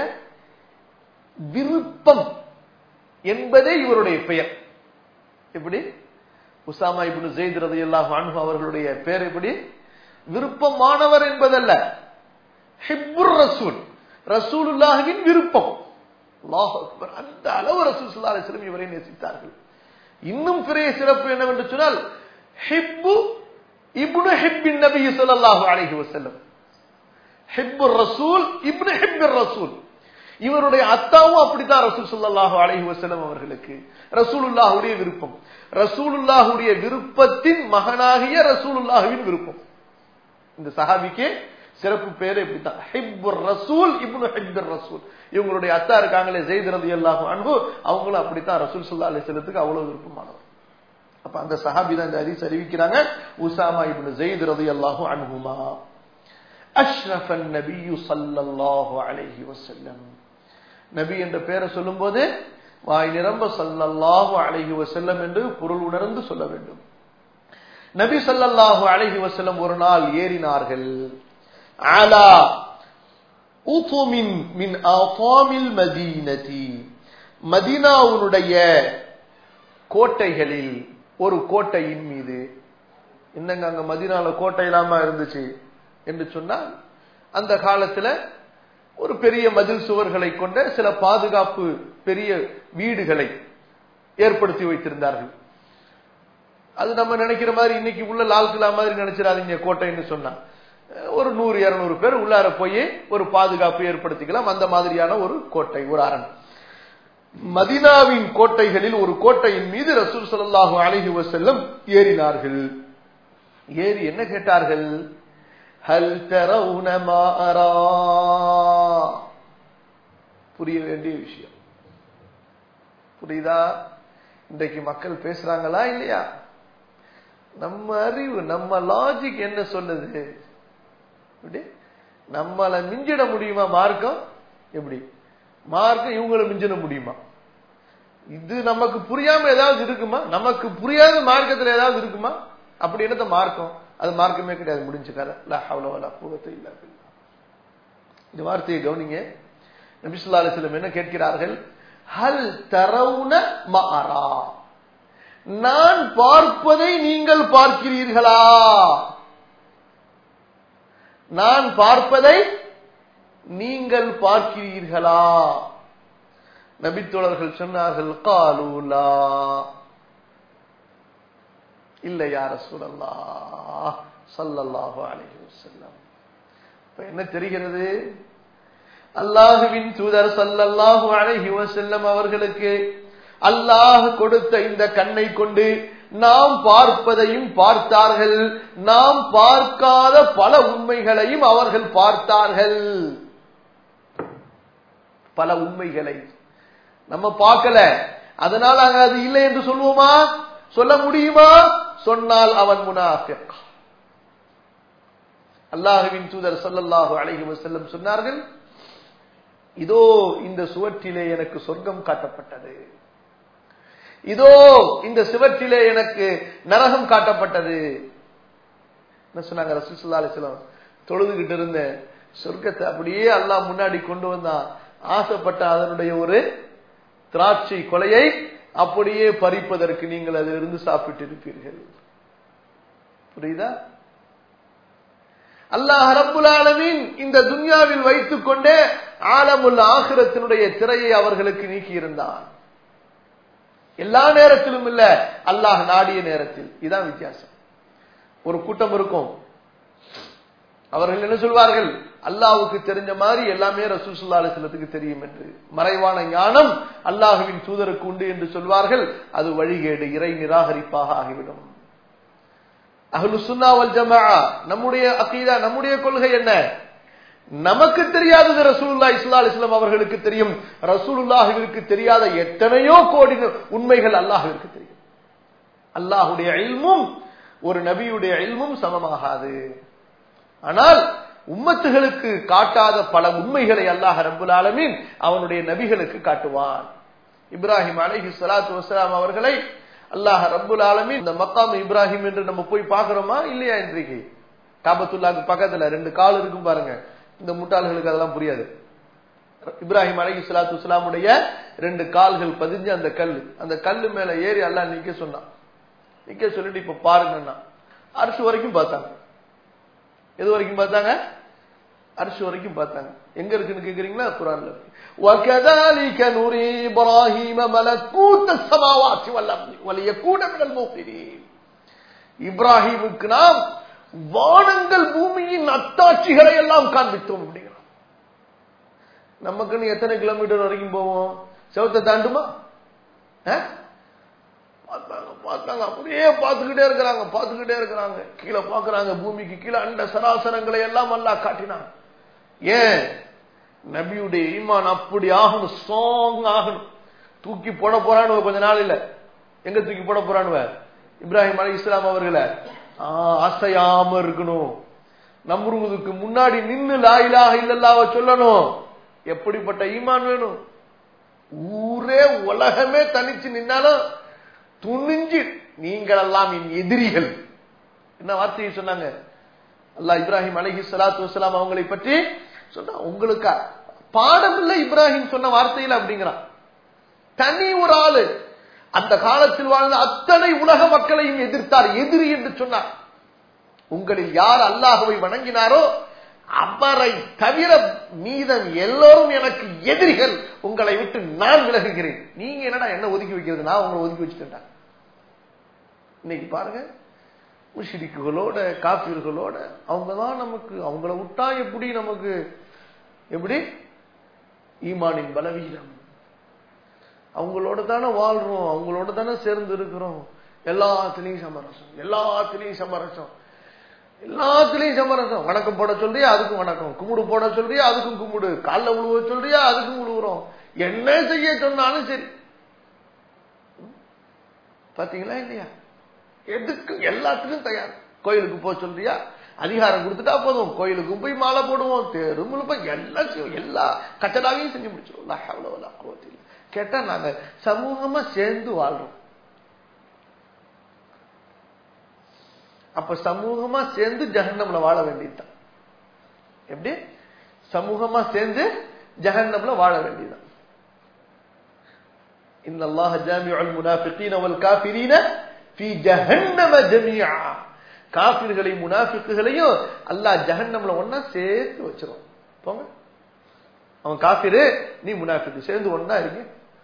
விருப்பம் என்பதே இவருடைய பெயர் எப்படி உசாமா இப்னு ஜெயித் ரலியல்லாஹு அன்ஹு அவர்களுடைய பெயர் எப்படி விருப்பமானவர் என்பதல்ல ஹிப்புர் ரசூல் ரசூலுல்லாஹின் விருப்பம் அல்லாஹ் அக்பர் அந்த அளவு ரசூல் ஸல்லல்லாஹு அலைஹி வஸல்லம் இவரை நேசித்தார்கள் இன்னும் பெரிய சிறப்பு என்னவென்று சொன்னால் ஹிப்பு இப்னு ஹிப்பின் நபி ஸல்லல்லாஹு அலைஹி வஸல்லம் ஹிப்புர் ரசூல் இப்னு ஹிப்பிர் ரசூல் இவருடைய அத்தாவும் அப்படித்தான் ரசூல் ஸல்லல்லாஹு அலைஹி வஸல்லம் அவர்களுக்கு ரசூலுல்லாஹுடைய விருப்பம் ரசூலுல்லாஹுடைய விருப்பத்தின் மகனாகிய ரசூலுல்லாஹுவின் விருப்பம் இந்த சஹாபிக்கு சிறப்பு பேரு இப்படித்தான் ஹிப்புர் ரசூல் இப்னு ஹிப்பர் ரசூல் இவங்களுடைய அத்தா இருக்காங்களே ஜெயித் ரலியல்லாஹு அன்ஹு அவங்களும் அப்படித்தான் ரசூல் ஸல்லல்லாஹு அலைஹி வஸல்லத்துக்கு அவ்வளவு விருப்பமானவர் அப்ப அந்த சஹாபி தான் இந்த ஹதீஸ் அறிவிக்கிறாங்க உசாமா இப்னு ஜெயித் ரலியல்லாஹு அன்ஹுமா அஷ்ரஃபன் நபியு ஸல்லல்லாஹு அலைஹி வஸல்லம் நபி என்ற பெயரை சொல்லும்போது வாய் நிரம்ப ஸல்லல்லாஹு அலைஹி வஸல்லம் என்று பொருள் உணர்ந்து சொல்ல வேண்டும் நபி ஸல்லல்லாஹு அலைஹி வஸல்லம் ஒரு நாள் ஏறினார்கள் அலா உதுமின் மின் ஆதாமில் மதீனதி மதீனாவுடைய கோட்டைகளில் ஒரு கோட்டையின் மீது என்னங்க அங்க மதீனால கோட்டை இல்லாம இருந்துச்சு என்று சொன்னால் அந்த காலத்துல ஒரு பெரிய மதில் சுவர்களை கொண்ட சில பாதுகாப்பு பெரிய வீடுகளை ஏற்படுத்தி வைத்திருந்தார்கள் அது நம்ம நினைக்கிற மாதிரி இன்னைக்கு உள்ள லால் கிலா மாதிரி நினைச்சிடாதீங்க கோட்டைன்னு சொன்னா ஒரு நூறு இருநூறு பேர் உள்ளார போய் ஒரு பாதுகாப்பு ஏற்படுத்திக்கலாம் அந்த மாதிரியான ஒரு கோட்டை ஒரு அரண் மதினாவின் கோட்டைகளில் ஒரு கோட்டையின் மீது ரசூல் ஸல்லல்லாஹு அலைஹி வஸல்லம் ஏறினார்கள் ஏறி என்ன கேட்டார்கள் ஹல் தரவுன மா அரா புரிய வேண்டிய விஷயம் புரியுதா இன்றைக்கு மக்கள் பேசுறாங்களா இல்லையா நம்ம அறிவு நம்ம லாஜிக் என்ன சொல்லுது எப்படி நம்மளை மிஞ்சிட முடியுமா மார்க்கம் எப்படி மார்க்கம் இவங்களை மிஞ்சிட முடியுமா இது நமக்கு புரியாம ஏதாவது இருக்குமா நமக்கு புரியாத மார்க்கத்துல ஏதாவது இருக்குமா அப்படி என்னத்த மார்க்கம் அது மார்க்கமே கிடையாது முடிஞ்சுக்கார லா ஹவ்ல வலா குவத்த இல்லா பில்லா இந்த வார்த்தையை கவனிங்க நபிசுல்லா அலிஸ்லம் என்ன கேட்கிறார்கள் ஹல் தரவுன மாறா நான் பார்ப்பதை நீங்கள் பார்க்கிறீர்களா நான் பார்ப்பதை நீங்கள் பார்க்கிறீர்களா நபித்தோழர்கள் சொன்னார்கள் காலூலா இல்லை யார சூழல்லா சல்லல்லாஹு அலைஹி வஸல்லம் இப்ப என்ன தெரிகிறது அல்லாஹுவின் தூதர் சல்லல்லாஹு அலைஹி வஸல்லம் அவர்களுக்கு அல்லாஹ் கொடுத்த இந்த கண்ணை கொண்டு நாம் பார்ப்பதையும் பார்த்தார்கள் நாம் பார்க்காத பல உண்மைகளையும் அவர்கள் பார்த்தார்கள் பல உண்மைகளை நம்ம பார்க்கல அதனால நாங்க அது இல்லை என்று சொல்லுவோமா சொல்ல முடியுமா சொன்னால் அவன் முனாஃபிக் அல்லாஹுவின் தூதர் சொல்லல்லாஹு அலைஹி வஸல்லம் சொன்னார்கள் இதோ இந்த சுவற்றிலே எனக்கு சொர்க்கம் காட்டப்பட்டது இதோ இந்த சுவற்றிலே எனக்கு நரகம் காட்டப்பட்டது என்ன சொன்னாங்க ரசூசுல்லா அலிஸ்லாம் தொழுதுகிட்டு இருந்த சொர்க்கத்தை அப்படியே அல்லாஹ் முன்னாடி கொண்டு வந்தான் ஆசைப்பட்ட அதனுடைய ஒரு திராட்சை கொலையை அப்படியே பறிப்பதற்கு நீங்கள் அதிலிருந்து சாப்பிட்டு இருப்பீர்கள் புரியுதா அல்லாஹ் ரப்புல் ஆலமீன் இந்த துன்யாவில் வைத்துக் கொண்டே ஆலமுல் ஆகிரத்தினுடைய திரையை அவர்களுக்கு நீக்கி இருந்தான் எல்லா நேரத்திலும் இல்ல அல்லாஹ் நாடிய நேரத்தில் இதான் வித்தியாசம் ஒரு கூட்டம் இருக்கும் அவர்கள் என்ன சொல்வார்கள் அல்லாவுக்கு தெரிஞ்ச மாதிரி எல்லாமே ரசூசுல்லா அலிஸ்லத்துக்கு தெரியும் என்று மறைவான ஞானம் அல்லாஹுவின் தூதருக்கு உண்டு என்று சொல்வார்கள் அது வழிகேடு இறை நிராகரிப்பாக ஆகிவிடும் அஹ்லு சுன்னாவல் ஜமா நம்முடைய அகீதா நம்முடைய கொள்கை என்ன நமக்கு தெரியாதது ரசூலுல்லா இஸ்லா இஸ்லாம் அவர்களுக்கு தெரியும் ரசூலுல்லாஹிற்கு தெரியாத எத்தனையோ கோடி உண்மைகள் அல்லாஹிற்கு தெரியும் அல்லாஹுடைய இல்மும் ஒரு நபியுடைய இல்மும் சமமாகாது ஆனால் உம்மத்துகளுக்கு காட்டாத பல உண்மைகளை அல்லாஹ் ரபுல் ஆலமீன் அவனுடைய நபிகளுக்கு காட்டுவான் இப்ராஹிம் அலஹி சலாத்து வசலாம் அவர்களை அல்லாஹ் ரபுல் ஆலமீன் இந்த மக்காம் இப்ராஹிம் என்று நம்ம போய் பார்க்கிறோமா இல்லையா இன்றைக்கு காபத்துல்லாக்கு பக்கத்துல ரெண்டு கால் இருக்கும் பாருங்க இந்த முட்டாள்களுக்கு அதெல்லாம் புரியாது இப்ராஹிம் அலஹி சலாத்து வலாமுடைய ரெண்டு கால்கள் பதிஞ்ச அந்த கல் அந்த கல்லு மேல ஏறி அல்லாஹ் நிக்க சொன்னான் நிக்க சொல்லிட்டு இப்ப பாருங்கன்னா அரசு வரைக்கும் பார்த்தாங்க எது வரைக்கும் பார்த்தாங்க அரிசி வரைக்கும் பார்த்தாங்க எங்க இருக்குன்னு கேக்குறீங்களா குரான்ல وكذلك نري ابراهيم ملكوت السماوات والارض وليكون من الموقنين இப்ராஹிமுக்கு நாம் வானங்கள் பூமியின் அத்தாட்சிகளை எல்லாம் காண்பித்தோம் அப்படிங்கிறோம் நமக்குன்னு எத்தனை கிலோமீட்டர் வரைக்கும் போவோம் செவத்தை தாண்டுமா பார்த்தாங்க பார்த்தாங்க அப்படியே பார்த்துக்கிட்டே இருக்கிறாங்க பார்த்துக்கிட்டே இருக்கிறாங்க கீழே பார்க்கறாங்க பூமிக்கு கீழே அண்ட சராசரங்களை எல்லாம் அல்லா காட்டினாங்க ஏன் நபியுடைய ஈமான் அப்படி ஆகணும் ஸ்ட்ராங் ஆகணும் தூக்கி போட போறான்னு கொஞ்ச நாள் இல்ல எங்க தூக்கி போட போறானுவ இப்ராஹிம் அலி இஸ்லாம் அவர்களை அசையாம இருக்கணும் நம்புறதுக்கு முன்னாடி நின்னு லாயிலாக இல்லல்லாவ சொல்லணும் எப்படிப்பட்ட ஈமான் வேணும் ஊரே உலகமே தனிச்சு நின்னாலும் துணிஞ்சு நீங்கள் எல்லாம் என் எதிரிகள் என்ன வார்த்தையை சொன்னாங்க அல்லா இப்ராஹிம் அலஹி சலாத்து வசலாம் அவங்களை பற்றி சொன்னா உங்களுக்கா பாடம் இல்ல இப்ராஹிம் சொன்ன வார்த்தையில் அப்படிங்கிறான் தனி ஒரு ஆளு அந்த காலத்தில் வாழ்ந்த அத்தனை உலக மக்களையும் எதிர்த்தார் எதிரி என்று சொன்னார் உங்களில் யார் அல்லாஹுவை வணங்கினாரோ அவரை தவிர மீதம் எல்லோரும் எனக்கு எதிரிகள் உங்களை விட்டு நான் விலகுகிறேன் நீங்க என்னடா என்ன ஒதுக்கி வைக்கிறது நான் உங்களை ஒதுக்கி வச்சுட்டேன் இன்னைக்கு பாருங்க முஷிரிக்குகளோட காப்பீர்களோட அவங்க தான் நமக்கு அவங்கள விட்டா எப்படி நமக்கு எப்படி ஈமானின் பலவீனம் அவங்களோட தானே வாழ்றோம் அவங்களோட தானே சேர்ந்து இருக்கிறோம் எல்லாத்துலயும் சமரசம் எல்லாத்துலயும் சமரசம் எல்லாத்துலயும் சமரசம் வணக்கம் போட சொல்றியா அதுக்கும் வணக்கம் கும்பிடு போட சொல்றியா அதுக்கும் கும்பிடு காலில் உழுவ சொல்றியா அதுக்கும் உழுவுறோம் என்ன செய்ய சொன்னாலும் சரி பாத்தீங்களா இல்லையா எதுக்கு எல்லாத்துக்கும் தயார் கோயிலுக்கு போக சொல்றியா அதிகாரம் கொடுத்துட்டா போதும் கோயிலுக்கும் போய் மாலை போடுவோம் தெருமுல போய் எல்லாம் எல்லா கச்சடாவையும் செஞ்சு முடிச்சிருவோம் கேட்டா நாங்க சமூகமா சேர்ந்து வாழ்றோம் அப்ப சமூகமா சேர்ந்து ஜஹன்னம்ல வாழ வேண்டியதுதான் எப்படி சமூகமா சேர்ந்து ஜஹன்னம்ல வாழ வேண்டியதான் إن الله جامع المنافقين والكافرين في جهنم جميعا காபிர்களை முனாஃபிக்குகளையும் அல்லாஹ் ஜஹன்னம்ல ஒன்னா சேர்த்து வச்சிரும் போங்க அவன் காபிரு நீ முனாஃபிக்கு சேர்ந்து ஒன்னா இருங்க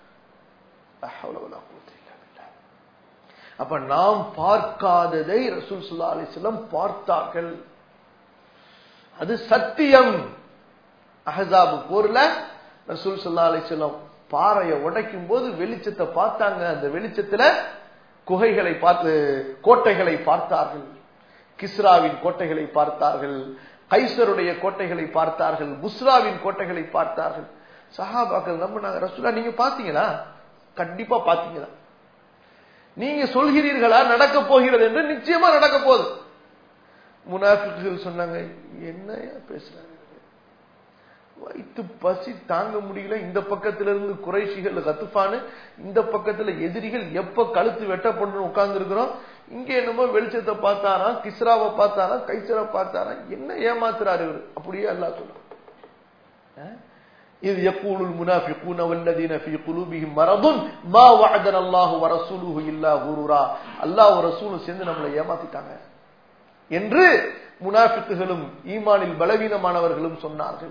அப்ப நாம் பார்க்காததை ரசூல் சுல்லா அலிஸ்லம் பார்த்தார்கள் அது சத்தியம் அஹசாபு போர்ல ரசூல் சுல்லா அலிஸ்லம் பாறையை உடைக்கும் போது வெளிச்சத்தை பார்த்தாங்க அந்த வெளிச்சத்துல குகைகளை பார்த்து கோட்டைகளை பார்த்தார்கள் கிஸ்ராவின் கோட்டைகளை பார்த்தார்கள் கைசருடைய கோட்டைகளை பார்த்தார்கள் புஸ்ராவின் கோட்டைகளை பார்த்தார்கள் சஹாபாக்கள் நம்பினாங்க ரசூலா நீங்க பாத்தீங்களா கண்டிப்பா பாத்தீங்களா நீங்க சொல்கிறீர்களா நடக்க போகிறது என்று நிச்சயமா நடக்க போகுது முனாஃபிக்குகள் சொன்னாங்க என்னையா பேசுறாங்க வயிற்று பசி தாங்க முடியல இந்த பக்கத்துல இருந்து குறைஷிகள் கத்துப்பானு இந்த பக்கத்துல எதிரிகள் எப்ப கழுத்து வெட்டப்பட்டு உட்கார்ந்து இருக்கிறோம் இங்க என்னமோ வெளிச்சத்தை பார்த்தாரா கிஸ்ராவை பார்த்தாரா கைசரை பார்த்தாரா என்ன ஏமாத்துறாரு இவர் அப்படியே அல்லா சொல்ல இது يقول المنافقون والذين في قلوبهم مرض ما وعدنا الله ورسوله الا غرورا அல்லாஹ் ரசூலும் சேர்ந்து நம்மளை ஏமாத்திட்டாங்க என்று முனாஃபிக்குகளும் ஈமானில் பலவீனமானவர்களும் சொன்னார்கள்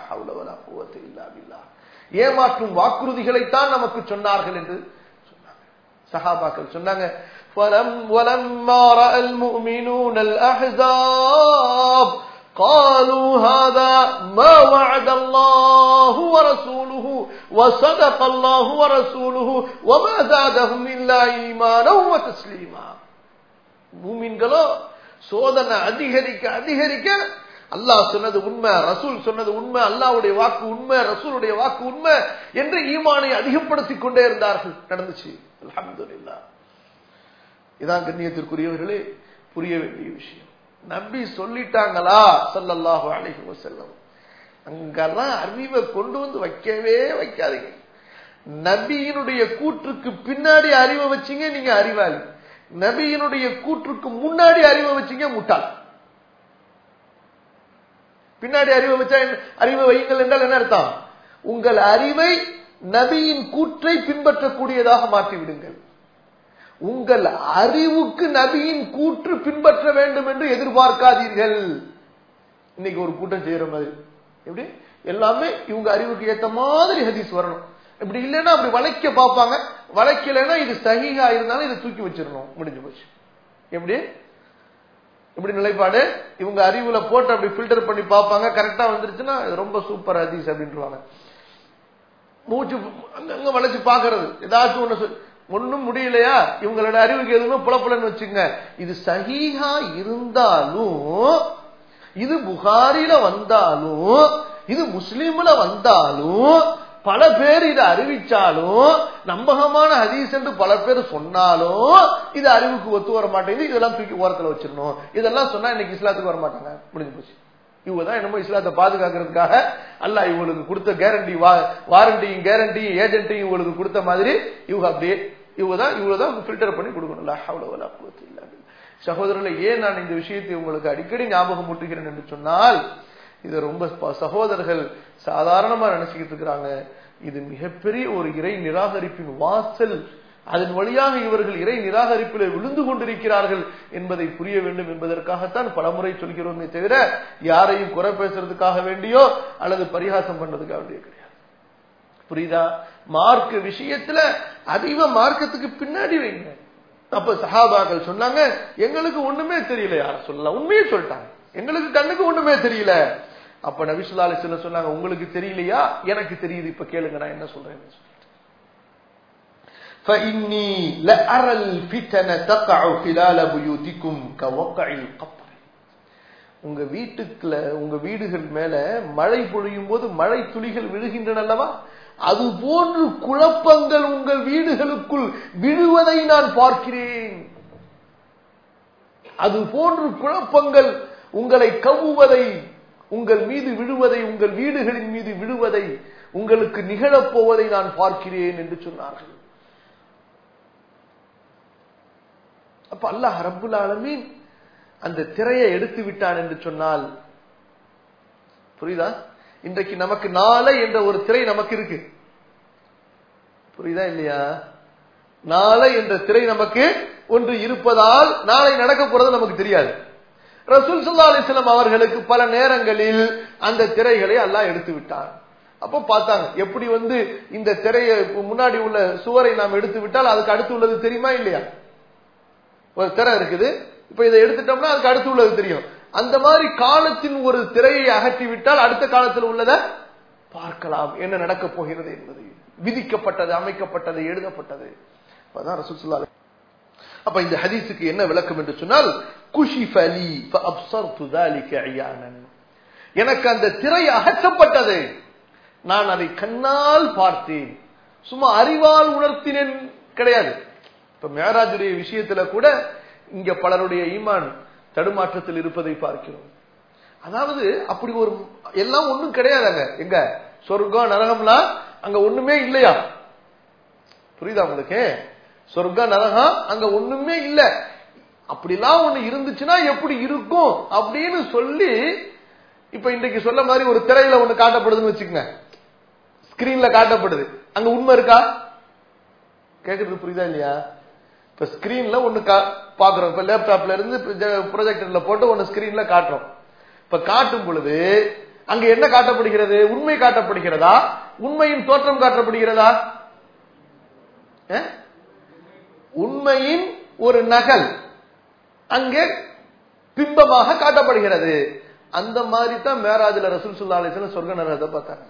ஏமாற்றும் வாக்குறுதிகளைத்தான் நமக்கு சொன்னார்கள் என்று சொன்னாங்க சஹாபாக்கள் சொன்னாங்க ولما راى المؤمنون الاحزاب قالوا هذا ما وعد الله ورسوله وصدق الله ورسوله وما زادهم الا ايمانا وتسليما மூமின்களோ சோதனை அதிகரிக்க அதிகரிக்க அல்லாஹ் சொன்னது உண்மை ரசூல் சொன்னது உண்மை அல்லாவுடைய வாக்கு உண்மை ரசூலுடைய வாக்கு உண்மை என்று ஈமானை அதிகப்படுத்திக் கொண்டே இருந்தார்கள் நடந்துச்சு அலமதுல்லா இதான் கண்ணியத்திற்குரியவர்களே புரிய வேண்டிய விஷயம் நம்பி சொல்லிட்டாங்களா சல்லல்லாஹு அலைஹி வஸல்லம் அங்கெல்லாம் அறிவை கொண்டு வந்து வைக்கவே வைக்காதீங்க நபியினுடைய கூற்றுக்கு பின்னாடி அறிவை வச்சீங்க நீங்க அறிவாளி நபியினுடைய கூற்றுக்கு முன்னாடி அறிவை வச்சீங்க முட்டாள் பின்னாடி அறிவை வச்சா அறிவை வையுங்கள் என்றால் என்ன அர்த்தம் உங்கள் அறிவை நபியின் கூற்றை பின்பற்றக்கூடியதாக மாற்றி விடுங்கள் உங்கள் அறிவுக்கு நபியின் கூற்று பின்பற்ற வேண்டும் என்று எதிர்பார்க்காதீர்கள் இன்னைக்கு ஒரு கூட்டம் செய்யற மாதிரி எப்படி எல்லாமே இவங்க அறிவுக்கு ஏத்த மாதிரி ஹதீஸ் வரணும் இப்படி இல்லைன்னா அப்படி வளைக்க பார்ப்பாங்க வளைக்கலைன்னா இது சகிகா இருந்தாலும் இதை தூக்கி வச்சிடணும் முடிஞ்சு போச்சு எப்படி இப்படி நிலைப்பாடு இவங்க அறிவுல போட்டு அப்படி ஃபில்டர் பண்ணி பார்ப்பாங்க கரெக்டா வந்துருச்சுன்னா ரொம்ப சூப்பர் ஹதீஸ் அப்படின்றாங்க மூச்சு அங்க வளைச்சு பாக்குறது ஏதாச்சும் ஒண்ணு ஒன்னும் முடியலையா இவங்களோட அறிவுக்கு எதுவுமே புலப்புலன்னு வச்சுங்க இது சஹீஹா இருந்தாலும் இது புகாரில வந்தாலும் இது முஸ்லீம்ல வந்தாலும் பல பேர் இதை அறிவிச்சாலும் நம்பகமான ஹதீஸ் என்று பல பேர் சொன்னாலும் இது அறிவுக்கு ஒத்து வர மாட்டேங்குது இதெல்லாம் தூக்கி ஓரத்துல வச்சிடணும் இதெல்லாம் சொன்னா இன்னைக்கு இஸ்லாத்துக்கு வர மாட்டாங்க முடிஞ்சு போச்சு இவங்க தான் என்னமோ இஸ்லாத்தை பாதுகாக்கிறதுக்காக அல்ல இவங்களுக்கு கொடுத்த கேரண்டி வாரண்டியும் கேரண்டியும் ஏஜென்ட்டையும் இவங்களுக்கு கொடுத்த மாதிரி இவங்க அப்படியே இவங்க தான் இவங்க தான் ஃபில்டர் பண்ணி கொடுக்கணும் சகோதரர்களை ஏன் நான் இந்த விஷயத்தை உங்களுக்கு அடிக்கடி ஞாபகம் ஊட்டுகிறேன் என்று சொன்னால் இது ரொம்ப சகோதரர்கள் சாதாரணமா நினைச்சுக்கிட்டு இருக்கிறாங்க இது மிகப்பெரிய ஒரு இறை நிராகரிப்பின் வாசல் அதன் வழியாக இவர்கள் இறை நிராகரிப்பில் விழுந்து கொண்டிருக்கிறார்கள் என்பதை புரிய வேண்டும் என்பதற்காகத்தான் பலமுறை சொல்கிறோமே தவிர யாரையும் குறை பேசுறதுக்காக வேண்டியோ அல்லது பரிகாசம் பண்றதுக்காக வேண்டியோ கிடையாது புரியுதா மார்க்க விஷயத்துல அதிக மார்க்கத்துக்கு பின்னாடி வைங்க அப்ப சஹாபாக்கள் சொன்னாங்க எங்களுக்கு ஒண்ணுமே தெரியல யார சொல்லலாம் உண்மையே சொல்லிட்டாங்க எங்களுக்கு கண்ணுக்கு ஒண்ணுமே தெரியல அப்ப நபிசுல்லா அலிஸ்ல சொன்னாங்க உங்களுக்கு தெரியலையா எனக்கு தெரியுது இப்ப கேளுங்க நான் என்ன சொல்றேன் فإني لأرى الفتن تقع خلال بيوتكم كوقع القطر உங்க வீட்டுக்குள்ள உங்க வீடுகள் மேல மழை பொழியும் போது மழை துளிகள் விழுகின்றன அல்லவா அது போன்று குழப்பங்கள் உங்கள் வீடுகளுக்குள் விழுவதை நான் பார்க்கிறேன் அது போன்று குழப்பங்கள் உங்களை கவ்வுவதை உங்கள் மீது விழுவதை உங்கள் வீடுகளின் மீது விழுவதை உங்களுக்கு நிகழப்போவதை நான் பார்க்கிறேன் என்று சொன்னார்கள் அப்ப அல்லாஹ் ரப்புல் ஆலமீன் அந்த திரையை எடுத்து விட்டான் என்று சொன்னால் புரியுதா இன்றைக்கு நமக்கு நாளை என்ற ஒரு திரை நமக்கு இருக்கு புரியுதா இல்லையா நாளை என்ற திரை நமக்கு ஒன்று இருப்பதால் நாளை நடக்க போறது நமக்கு தெரியாது ரசூல் சல்லா அலிஸ்லாம் அவர்களுக்கு பல நேரங்களில் அந்த திரைகளை எல்லாம் எடுத்து விட்டார் அப்போ பார்த்தாங்க எப்படி வந்து இந்த திரையை முன்னாடி உள்ள சுவரை நாம் எடுத்து விட்டால் அதுக்கு அடுத்து உள்ளது தெரியுமா இல்லையா ஒரு திரை இருக்குது இப்ப இதை எடுத்துட்டோம்னா அதுக்கு அடுத்து உள்ளது தெரியும் அந்த மாதிரி காலத்தின் ஒரு திரையை அகற்றி விட்டால் அடுத்த காலத்தில் உள்ளதை பார்க்கலாம் என்ன நடக்க போகிறது என்பது விதிக்கப்பட்டது அமைக்கப்பட்டது எழுதப்பட்டது அப்பதான் ரசூல் அப்ப இந்த ஹதீஸுக்கு என்ன விளக்கம் என்று சொன்னால் குஷிஃபலி எனக்கு அந்த திரை அகற்றப்பட்டது நான் அதை கண்ணால் பார்த்தேன் சும்மா அறிவால் உணர்த்தினேன் கிடையாது இப்ப மேராஜுடைய விஷயத்துல கூட இங்க பலருடைய ஈமான் தடுமாற்றத்தில் இருப்பதை பார்க்கிறோம் அதாவது அப்படி ஒரு எல்லாம் ஒண்ணும் கிடையாதுங்க எங்க சொர்க்கம் நரகம்லாம் அங்க ஒண்ணுமே இல்லையா புரியுதா உங்களுக்கு சொர்க்கம் நரகம் அங்க ஒண்ணுமே இல்ல அப்படிலாம் ஒண்ணு இருந்துச்சுன்னா எப்படி இருக்கும் அப்படின்னு சொல்லி இப்ப இன்றைக்கு சொல்ல மாதிரி ஒரு திரையில ஒண்ணு காட்டப்படுதுன்னு வச்சுக்கோங்க ஸ்கிரீன்ல காட்டப்படுது அங்க உண்மை இருக்கா கேக்குறது புரியுதா இல்லையா இப்ப ஸ்கிரீன்ல ஒண்ணு பாக்குறோம் இப்ப லேப்டாப்ல இருந்து ப்ரொஜெக்டர்ல போட்டு ஒண்ணு ஸ்கிரீன்ல காட்டுறோம் இப்ப காட்டும் பொழுது அங்க என்ன காட்டப்படுகிறது உண்மை காட்டப்படுகிறதா உண்மையின் தோற்றம் காட்டப்படுகிறதா உண்மையின் ஒரு நகல் அங்கே பிம்பமாக காட்டப்படுகிறது அந்த மாதிரி தான் மேராஜில ரசூல் சுல்லா அலிஸ்லாம் சொர்க்க நரகத்தை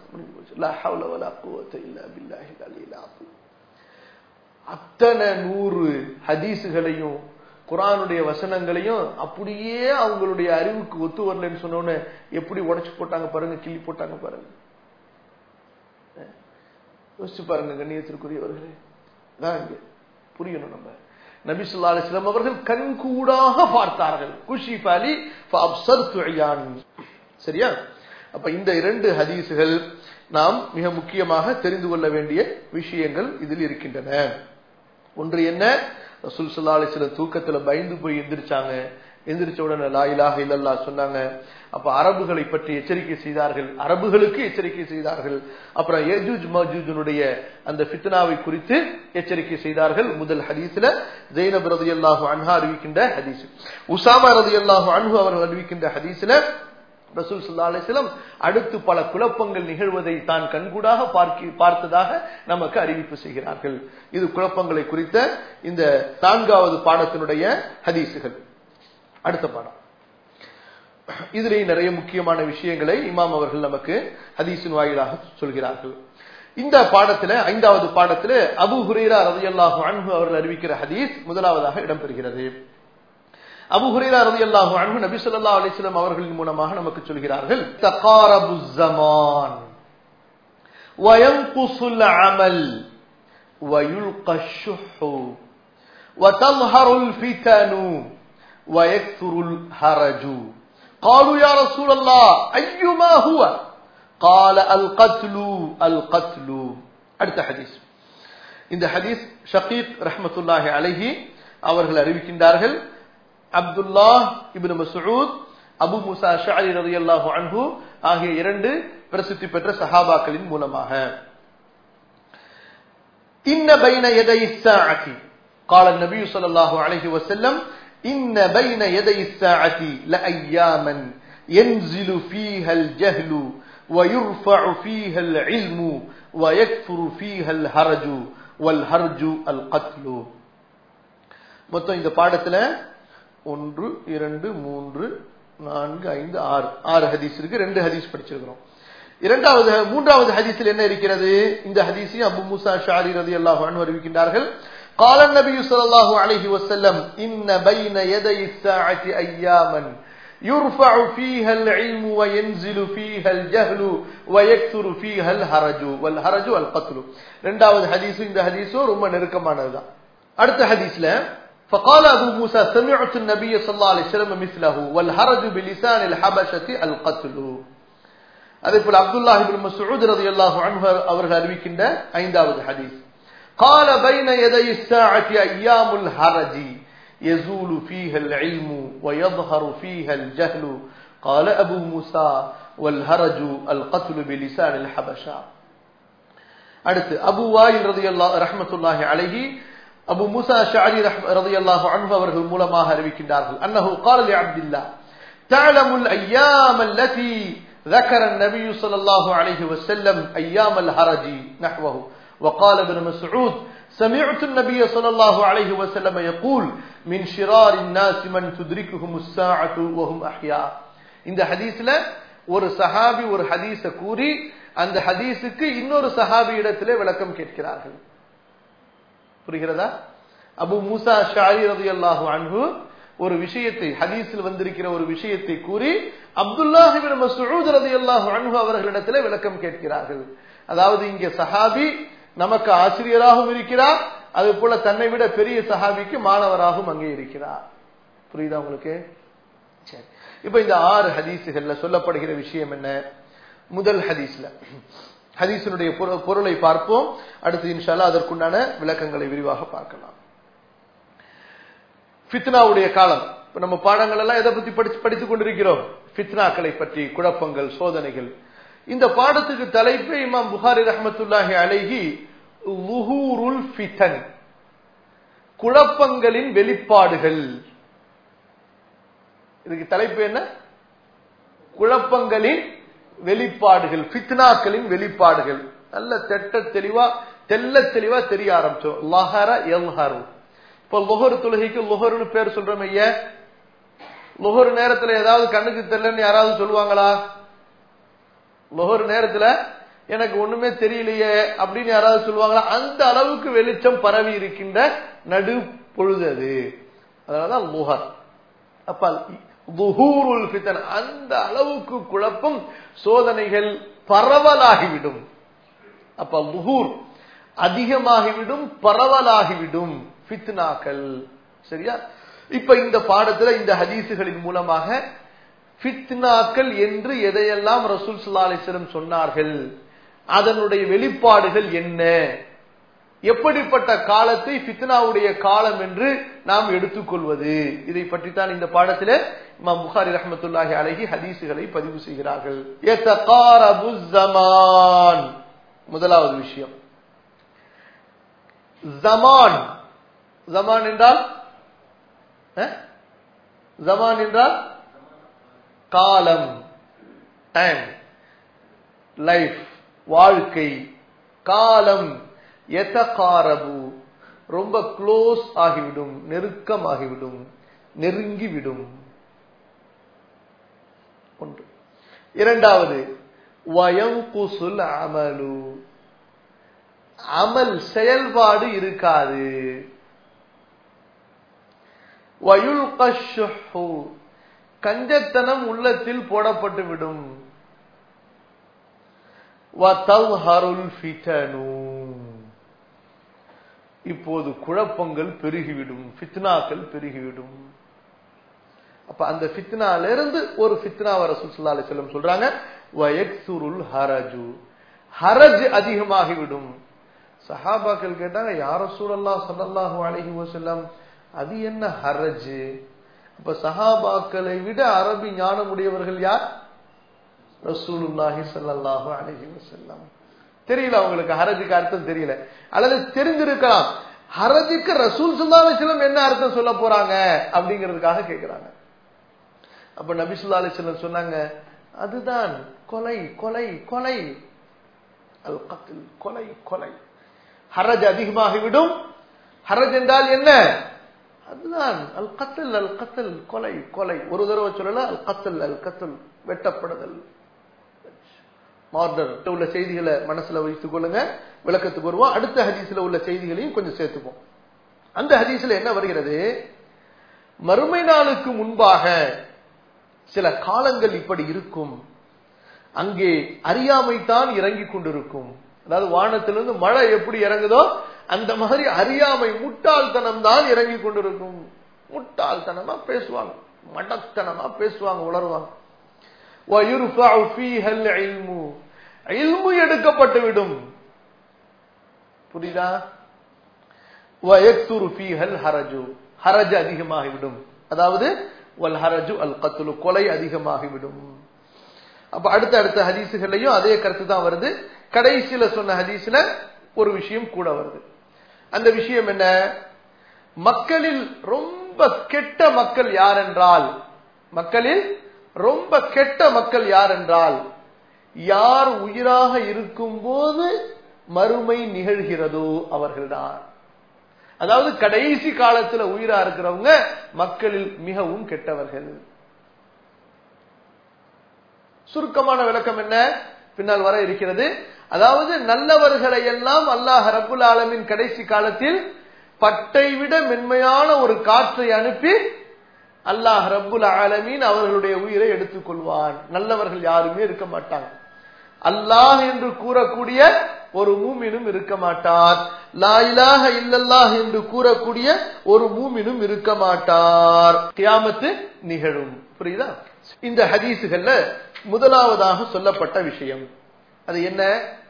பார்த்தாங்க அத்தனை நூறு ஹதீஸுகளையும் குரானுடைய வசனங்களையும் அப்படியே அவங்களுடைய அறிவுக்கு ஒத்து வரலன்னு சொன்னோன்னு எப்படி உடைச்சு போட்டாங்க பாருங்க கிள்ளி போட்டாங்க பாருங்க யோசிச்சு பாருங்க கண்ணியத்திற்குரியவர்களே தான் இங்க புரியணும் நம்ம நபி சொல்லா அலிஸ்லாம் அவர்கள் கண்கூடாக பார்த்தார்கள் குஷி பாலி சரியா அப்ப இந்த இரண்டு ஹதீசுகள் நாம் மிக முக்கியமாக தெரிந்து கொள்ள வேண்டிய விஷயங்கள் இதில் இருக்கின்றன ஒன்று என்ன ரசூல் சல்லா அலிஸ்ல தூக்கத்துல பயந்து போய் எந்திரிச்சாங்க எந்திரிச்ச உடனே லா இலாக இல்லல்லா சொன்னாங்க அப்ப அரபுகளை பற்றி எச்சரிக்கை செய்தார்கள் அரபுகளுக்கு எச்சரிக்கை செய்தார்கள் அப்புறம் ஏஜூஜ் மஜூஜனுடைய அந்த ஃபித்னாவை குறித்து எச்சரிக்கை செய்தார்கள் முதல் ஹதீஸ்ல ஜெயினப் ரதி அல்லாஹு அன்ஹா அறிவிக்கின்ற ஹதீஸ் உசாமா ரதி அல்லாஹு அன்ஹு அவர்கள் அறிவிக்கின்ற ஹதீஸ்ல ரசூல் சுல்லா அலிஸ்லம் அடுத்து பல குழப்பங்கள் நிகழ்வதை தான் கண்கூடாக பார்த்ததாக நமக்கு அறிவிப்பு செய்கிறார்கள் இது குழப்பங்களை குறித்த இந்த நான்காவது பாடத்தினுடைய ஹதீசுகள் அடுத்த பாடம் இதிலே நிறைய முக்கியமான விஷயங்களை இமாம் அவர்கள் நமக்கு ஹதீஸின் வாயிலாக சொல்கிறார்கள் இந்த பாடத்துல ஐந்தாவது பாடத்துல அபு ஹுரேரா ரதியல்லாஹு அன்ஹு அவர்கள் அறிவிக்கிற ஹதீஸ் முதலாவதாக இடம்பெறுகிறது அபு ஹுரேரா ரதியல்லாஹு அன்ஹு நபி ஸல்லல்லாஹு அலைஹி வஸல்லம் அவர்களின் மூலமாக நமக்கு சொல்கிறார்கள் தகாரபு ஸமான் وينقص العمل ويلقى الشح وتظهر الفتن ويكثر الهرج قالوا يا رسول الله أيما هو قال القتل القتل அடுத்த ஹதீஸ் இந்த ஹதீஸ் ஷகீத் ரஹமத்துல்லாஹி அலைஹி அவர்கள் அறிவிக்கின்றார்கள் Abdullah ibn Masood Abu Musa ஷாரி ரதி அல்லாஹு அன்ஹு ஆகிய இரண்டு பிரசித்தி பெற்ற சஹாபாக்களின் மூலமாக இன்ன பைன எதை சாஅதி قال النبي صلى الله عليه وسلم إن بين يدي الساعة لأياما ينزل فيها الجهل ويرفع فيها العلم ويكثر فيها الهرج والهرج القتل மொத்தம் இந்த பாடத்துல ஒன்று இரண்டு மூன்று நான்கு ஐந்து ஆறு ஆறு ஹதீஸ் இருக்கு ரெண்டு ஹதீஸ் படிச்சிருக்கிறோம் இரண்டாவது மூன்றாவது ஹதீஸில் என்ன இருக்கிறது இந்த ஹதீஸையும் அபு முசா ஷாரி ரதி அல்லாஹ் அறிவிக்கின்றார்கள் قال النبي صلى الله عليه وسلم إن بين يدي الساعة أياما يرفع فيها العلم وينزل فيها الجهل ويكثر فيها الهرج والهرج والقتل இரண்டாவது ஹதீஸ் இந்த ஹதீஸும் ரொம்ப நெருக்கமானதுதான் அடுத்த ஹதீஸ்ல فقال أبو موسى سمعت النبي صلى الله عليه وسلم مثله والهرج بلسان الحبشة القتل அதே போல அப்துல்லாஹ் இப்னு மஸ்ஊத் ரலியல்லாஹு அன்ஹு அவர்கள் அறிவிக்கின்ற ஐந்தாவது ஹதீஸ் قال بين يدي الساعة أيام الهرج يزول فيها العلم ويظهر فيها الجهل قال أبو موسى والهرج القتل بلسان الحبشة அடுத்து அபு வாயில் ரதியல்லாஹு ரஹ்மத்துல்லாஹி அலைஹி அபு மூசா ஷஅரி ரதியல்லாஹு அன்ஹு அவர்கள் மூலமாக அறிவிக்கின்றார்கள் அன்னஹு قال لعبد الله تعلم الايام التي ذكر النبي صلى الله عليه وسلم ايام الهرج نحوه وقال ابن مسعود سمعت النبي صلى الله عليه وسلم يقول من شرار الناس من تدركهم الساعة وهم أحياء இந்த ஹதீஸ்ல ஒரு சஹாபி ஒரு ஹதீஸ கூறி அந்த ஹதீஸுக்கு இன்னொரு சஹாபி இடத்திலே விளக்கம் கேட்கிறார்கள் புரிகிறதா அபு மூசா ஷாரி ரதி அல்லாஹு அன்ஹு ஒரு விஷயத்தை ஹதீஸில் வந்திருக்கிற ஒரு விஷயத்தை கூறி அப்துல்லாஹிபின் மசூத் ரதி அல்லாஹு அன்ஹு அவர்களிடத்திலே விளக்கம் கேட்கிறார்கள் அதாவது இங்கே சஹாபி நமக்கு ஆசிரியராகவும் இருக்கிறார் அது போல தன்னை விட பெரிய சஹாபிக்கு மாணவராகவும் அங்கே இருக்கிறார் புரியுதா உங்களுக்கு சரி இப்ப இந்த ஆறு ஹதீஸுகள்ல சொல்லப்படுகிற விஷயம் என்ன முதல் ஹதீஸ்ல ஹதீஸினுடைய பொருளை பார்ப்போம் அடுத்து இன்ஷால்லா அதற்குண்டான விளக்கங்களை விரிவாக பார்க்கலாம் ஃபித்னாவுடைய காலம் இப்ப நம்ம பாடங்கள் எல்லாம் எதை பத்தி படிச்சு படித்துக் கொண்டிருக்கிறோம் ஃபித்னாக்களை பற்றி குழப்பங்கள் சோதனைகள் இந்த பாடத்துக்கு தலைப்பு இமாம் புகாரி ரஹமத்துல்லாஹி அலைஹி லுஹூருல் ஃபிதன் குழப்பங்களின் வெளிப்பாடுகள் இதுக்கு தலைப்பு என்ன குழப்பங்களின் வெளிப்பாடுகள் ஃபித்னாக்களின் வெளிப்பாடுகள் நல்ல தெட்ட தெளிவா தெல்ல தெளிவா தெரிய ஆரம்பிச்சோம் லஹர எல்ஹரு இப்ப லொஹர் தொழுகைக்கு லொஹர்னு பேர் சொல்றோம் ஐயா லொஹர் நேரத்துல ஏதாவது கண்ணுக்கு தெரியலன்னு யாராவது சொல்லுவாங்களா லொஹர் நேரத்துல எனக்கு ஒண்ணுமே தெரியலையே அப்படின்னு யாராவது சொல்லுவாங்களா அந்த அளவுக்கு வெளிச்சம் பரவி இருக்கின்ற நடு பொழுது அது அதனாலதான் லுஹர் அப்ப லுஹூருல் ஃபித்தன் அந்த அளவுக்கு குழப்பம் சோதனைகள் பரவலாகிவிடும் அப்ப லுஹூர் அதிகமாகிவிடும் பரவலாகிவிடும் ஃபித்னாக்கள் சரியா இப்ப இந்த பாடத்துல இந்த ஹதீசுகளின் மூலமாக ஃபித்னாக்கள் என்று எதையெல்லாம் ரசூல் சுல்லா அலிஸ்லம் சொன்னார்கள் அதனுடைய வெளிப்பாடுகள் என்ன எப்படிப்பட்ட காலத்தை ஃபித்னாவுடைய காலம் என்று நாம் எடுத்துக்கொள்வது இதை பற்றித்தான் இந்த பாடத்தில் இமாம் புகாரி ரஹமத்துல்லாஹி அழகி ஹதீசுகளை பதிவு செய்கிறார்கள் முதலாவது விஷயம் ஜமான் ஜமான் என்றால் ஜமான் என்றால் காலம் டைம் லைஃப் வாழ்க்கை காலம் எதகாரபு ரொம்ப க்ளோஸ் ஆகிவிடும் நெருக்கம் ஆகிவிடும் நெருங்கிவிடும் ஒன்று இரண்டாவது வயங்குசுல் அமலு அமல் செயல்பாடு இருக்காது வயுல் கஞ்சத்தனம் உள்ளத்தில் போடப்பட்டு விடும் இப்போது குழப்பங்கள் பெருகிவிடும் ஃபித்னாக்கள் பெருகிவிடும் அப்ப அந்த ஃபித்னால இருந்து ஒரு ஃபித்னா வர சுல்லா அலிசல்லம் சொல்றாங்க வயக்சுருல் ஹரஜு ஹரஜ் அதிகமாகிவிடும் சஹாபாக்கள் கேட்டாங்க யார சூழல்லா சல்லல்லாஹு அலஹி வசல்லம் அது என்ன ஹரஜ் அப்ப சஹாபாக்களை விட அரபி ஞானம் உடையவர்கள் யார் ரசூலுல்லாஹி சல்லாஹு அலஹி வசல்லம் தெரியல அவங்களுக்கு ஹரஜுக்கு அர்த்தம் தெரியல அல்லது தெரிஞ்சிருக்கலாம் ஹரஜுக்கு ரசூல் சுல்லா அலிஸ்லம் என்ன அர்த்தம் சொல்ல போறாங்க அப்படிங்கிறதுக்காக கேட்கிறாங்க அப்ப நபி சொல்லா அலிஸ்லம் சொன்னாங்க அதுதான் கொலை கொலை கொலை அல் கத்தில் கொலை கொலை ஹரஜ் அதிகமாகிவிடும் ஹரஜ் என்றால் என்ன அதுதான் அல் கத்தல் அல் கத்தல் கொலை கொலை ஒரு தடவை சொல்லல அல் கத்தல் அல் கத்தல் வெட்டப்படுதல் மார்டர் உள்ள செய்திகளை மனசுல வைத்துக் கொள்ளுங்க விளக்கத்துக்கு வருவோம் அடுத்த ஹதீஸ்ல உள்ள செய்திகளையும் கொஞ்சம் சேர்த்துப்போம் அந்த ஹதீஸ்ல என்ன வருகிறது மறுமை நாளுக்கு முன்பாக சில காலங்கள் இப்படி இருக்கும் அங்கே அறியாமை தான் இறங்கி கொண்டிருக்கும் அதாவது வானத்திலிருந்து மழை எப்படி இறங்குதோ அந்த மாதிரி அறியாமை முட்டாள்தனம் தான் இறங்கி கொண்டிருக்கும் முட்டாள்தனமா பேசுவாங்க மடத்தனமா பேசுவாங்க உளருவாங்க எடுக்கப்பட்டு விடும் புரியுதா ஹரஜு ஹரஜ் அதிகமாகிவிடும் அதாவது வல் ஹரஜு அல் கத்துலு கொலை அதிகமாகிவிடும் அப்ப அடுத்த அடுத்த ஹதீசுகள்லயும் அதே கருத்து தான் வருது கடைசியில சொன்ன ஹதீஸ்ல ஒரு விஷயம் கூட வருது அந்த விஷயம் என்ன மக்களில் ரொம்ப கெட்ட மக்கள் யார் என்றால் மக்களில் ரொம்ப கெட்ட மக்கள் யார் என்றால் யார் உயிராக இருக்கும் போது மறுமை நிகழ்கிறதோ அவர்கள்தான் அதாவது கடைசி காலத்துல உயிரா இருக்கிறவங்க மக்களில் மிகவும் கெட்டவர்கள் சுருக்கமான விளக்கம் என்ன பின்னால் வர இருக்கிறது அதாவது நல்லவர்களை எல்லாம் அல்லாஹ் ரபுல் ஆலமின் கடைசி காலத்தில் பட்டை விட மென்மையான ஒரு காற்றை அனுப்பி அல்லாஹ் ரப்புல் ஆலமீன் அவர்களுடைய உயிரை எடுத்துக் கொள்வான் நல்லவர்கள் யாருமே இருக்க மாட்டாங்க அல்லாஹ் என்று கூறக்கூடிய ஒரு மூமினும் இருக்க மாட்டார் லா இலாஹ இல்லல்லாஹ் என்று கூறக்கூடிய ஒரு மூமினும் இருக்க மாட்டார் கியாமத்து நிகழும் புரியுதா இந்த ஹதீசுகள்ல முதலாவதாக சொல்லப்பட்ட விஷயம் அது என்ன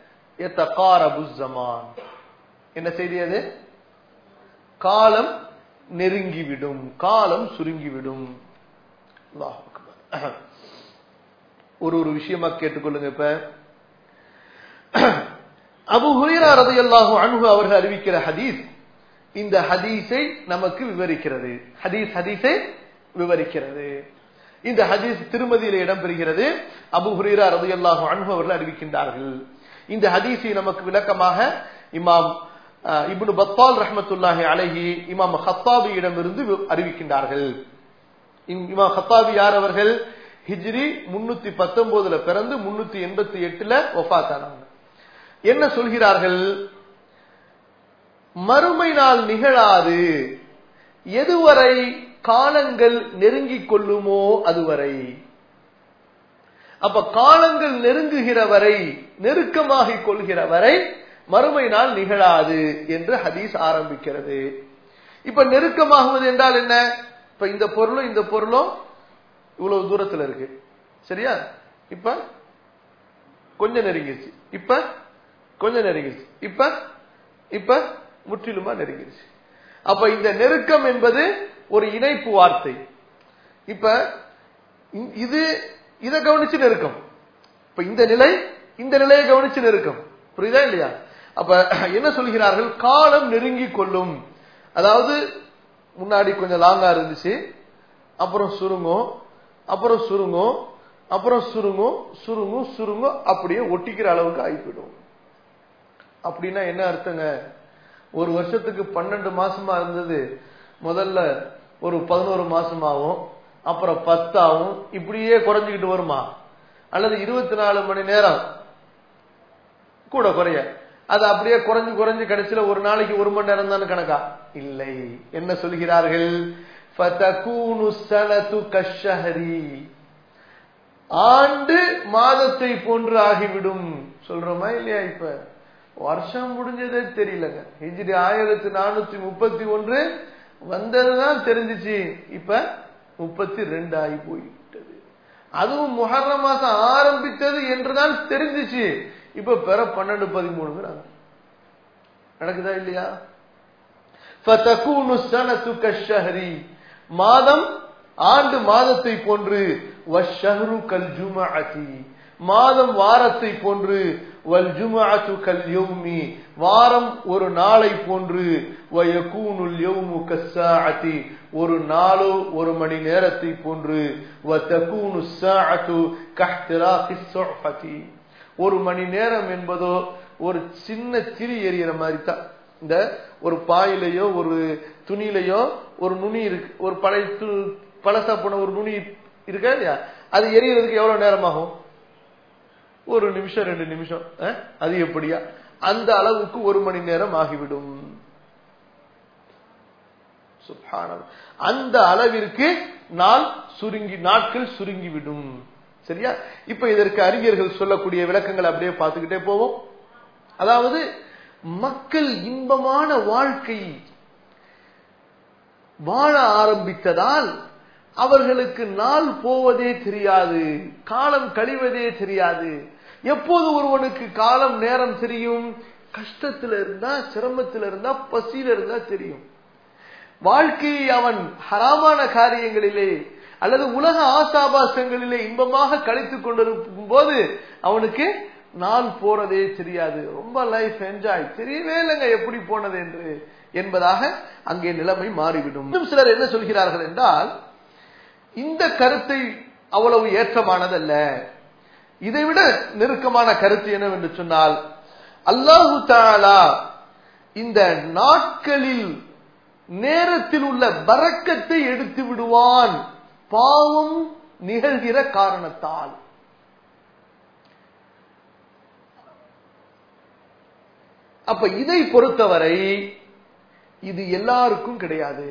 ஜமான் என்ன செய்தி அது காலம் நெருங்கிவிடும் காலம் சுருங்கிவிடும் அல்லாஹ் அக்பர். ஒரு ஒரு விஷயமா கேட்டுக்கொள்ளுங்க இப்ப அபு ஹுரைரா ரலியல்லாஹு அன்ஹு அவர்கள் அறிவிக்கிற ஹதீஸ் இந்த ஹதீஸை நமக்கு விவரிக்கிறது ஹதீஸ் ஹதீஸை விவரிக்கிறது இந்த ஹதீஸ் திருமதியில இடம்பெறுகிறது அபு ஹுரைரா ரலியல்லாஹு அன்ஹு அவர்கள் அறிவிக்கின்றார்கள் இந்த ஹதீஸை நமக்கு விளக்கமாக இமாம் அஹ், இப்னு பத்தால் ரஹ்மத்துல்லாஹி அலைஹி இமாம் ஹத்தாபியிடமிருந்து அறிவிக்கின்றார்கள் இம்- இமாம் ஹத்தாபி யார் அவர்கள் ஹிஜ்ரி முன்னூத்தி பத்தொன்பதுல பிறந்து முன்னூத்தி எண்பத்தி எட்டுல ஒஃபாத்தானாங்க என்ன சொல்கிறார்கள் மறுமை நாள் நிகழாது எதுவரை காலங்கள் நெருங்கிக் கொள்ளுமோ அதுவரை அப்ப காலங்கள் நெருங்குகிற வரை நெருக்கமாகிக் கொள்கிற வரை மறுமை நாள் நிகழாது என்று ஹதீஸ் ஆரம்பிக்கிறது இப்ப நெருக்கமாகுவது என்றால் என்ன இப்ப இந்த பொருளும் இந்த பொருளும் இவ்வளவு தூரத்துல இருக்கு சரியா இப்ப கொஞ்சம் நெருங்கிருச்சு இப்ப கொஞ்சம் நெருங்கிருச்சு இப்ப இப்ப முற்றிலுமா நெருங்கிருச்சு அப்ப இந்த நெருக்கம் என்பது ஒரு இணைப்பு வார்த்தை இப்ப இ- இது இதை கவனிச்சு நெருக்கம் இப்ப இந்த நிலை இந்த நிலையை கவனிச்சு நெருக்கம் புரியுதா இல்லையா அப்ப என்ன சொல்கிறார்கள் காலம் நெருங்கி கொள்ளும் அதாவது முன்னாடி கொஞ்சம் லாங்கா இருந்துச்சு அப்புறம் சுருங்கும் அப்புறம் சுருங்கும் அப்புறம் சுருங்கும் சுருங்கும் சுருங்கும் அப்படியே ஒட்டிக்கிற அளவுக்கு ஆகிவிடும் அப்படின்னா என்ன அர்த்தங்க ஒரு வருஷத்துக்கு பன்னெண்டு மாசமா இருந்தது முதல்ல ஒரு பதினோரு மாசமாகும் அப்புறம் பத்தாகும் இப்படியே குறைஞ்சுக்கிட்டு வருமா அல்லது இருபத்தி நாலு மணி நேரம் கூட குறைய அது அப்படியே குறைஞ்சு குறைஞ்சு கடைசியில ஒரு நாளைக்கு ஒரு மணி நேரம் தானே கணக்கா இல்லை என்ன சொல்கிறார்கள் ஃபதகூனு ஸனது கஷ்ஷஹரி. ஆண்டு மாதத்தை போன்று ஆகிவிடும் சொல்றோமா இல்லையா இப்ப வருஷம் முடிஞ்சதே தெரியலங்க ஹிஜ்ரி ஆயிரத்தி நானூத்தி முப்பத்தி ஒன்று வந்ததுதான் தெரிஞ்சிச்சு இப்ப முப்பத்தி ரெண்டு ஆகி போய்விட்டது அதுவும் முஹர்ரம் மாசம் ஆரம்பித்தது என்றுதான் தெரிஞ்சிச்சு இப்ப பெற பன்னெண்டு பதிமூணுங்கிறாங்க நடக்குதா இல்லையா فَتَكُونُ السَّنَةُ كَالشَّهْرِ மாதம் ஆண்டு மாதத்தை போன்று வஷ்ஷஹ்ரு கல்ஜுமஅதி மாதம் வாரத்தை போன்று வல் ஜுமஅத்து கல் யௌமி வாரம் ஒரு நாளை போன்று வயகூனுல் யௌமு கஸ்ஸாஅதி ஒரு நாளோ ஒரு மணி நேரத்தை போன்று வதகூனு ஸாஅத்து கஹ்திராகிஸ் ஸுஹ்ஃபதி ஒரு மணி நேரம் என்பதோ ஒரு சின்ன திரி எரியற மாதிரி தான் இந்த ஒரு பாயிலையோ ஒரு துணியிலையோ ஒரு நுனி இருக்கு ஒரு பழைய து- பழசா போன ஒரு நுனி இருக்கா இல்லையா அது எரியறதுக்கு எவ்வளவு நேரம் ஆகும் ஒரு நிமிஷம் ரெண்டு நிமிஷம் அஹ்? அது எப்படியா அந்த அளவுக்கு ஒரு மணி நேரம் ஆகிவிடும் சுப்ஹானல்லாஹ். அந்த அளவிற்கு நாள் சுருங்கி நாட்கள் சுருங்கிவிடும் சரியா இப்ப இதற்கு அறிஞர்கள் சொல்லக்கூடிய விளக்கங்களை அப்படியே பார்த்துக்கிட்டே போவோம் அதாவது மக்கள் இன்பமான வாழ்க்கை வாழ ஆரம்பித்ததால் அவர்களுக்கு நாள் போவதே தெரியாது காலம் கழிவதே தெரியாது எப்போது ஒருவனுக்கு காலம் நேரம் தெரியும் கஷ்டத்துல இருந்தா சிரமத்துல இருந்தா பசியில இருந்தா தெரியும் வாழ்க்கையை அவன் ஹராமான காரியங்களிலே அல்லது உலக ஆசாபாசங்களிலே இன்பமாக கழித்துக் கொண்டிருக்கும் போது அவனுக்கு நாள் போறதே தெரியாது ரொம்ப லைஃப் என்ஜாய் தெரியவே இல்லைங்க எப்படி போனது என்று என்பதாக அங்கே நிலைமை மாறிவிடும் இன்னும் சிலர் என்ன சொல்கிறார்கள் என்றால் இந்த கருத்தை அவ்வளவு ஏற்றமானதல்ல இதைவிட நெருக்கமான கருத்து என்னவென்று சொன்னால் அல்லாஹு தாலா இந்த நாட்களில் நேரத்தில் உள்ள பறக்கத்தை எடுத்து விடுவான் பாவம் நிகழ்கிற காரணத்தால் அப்ப இதை பொறுத்தவரை இது எல்லாருக்கும் கிடையாது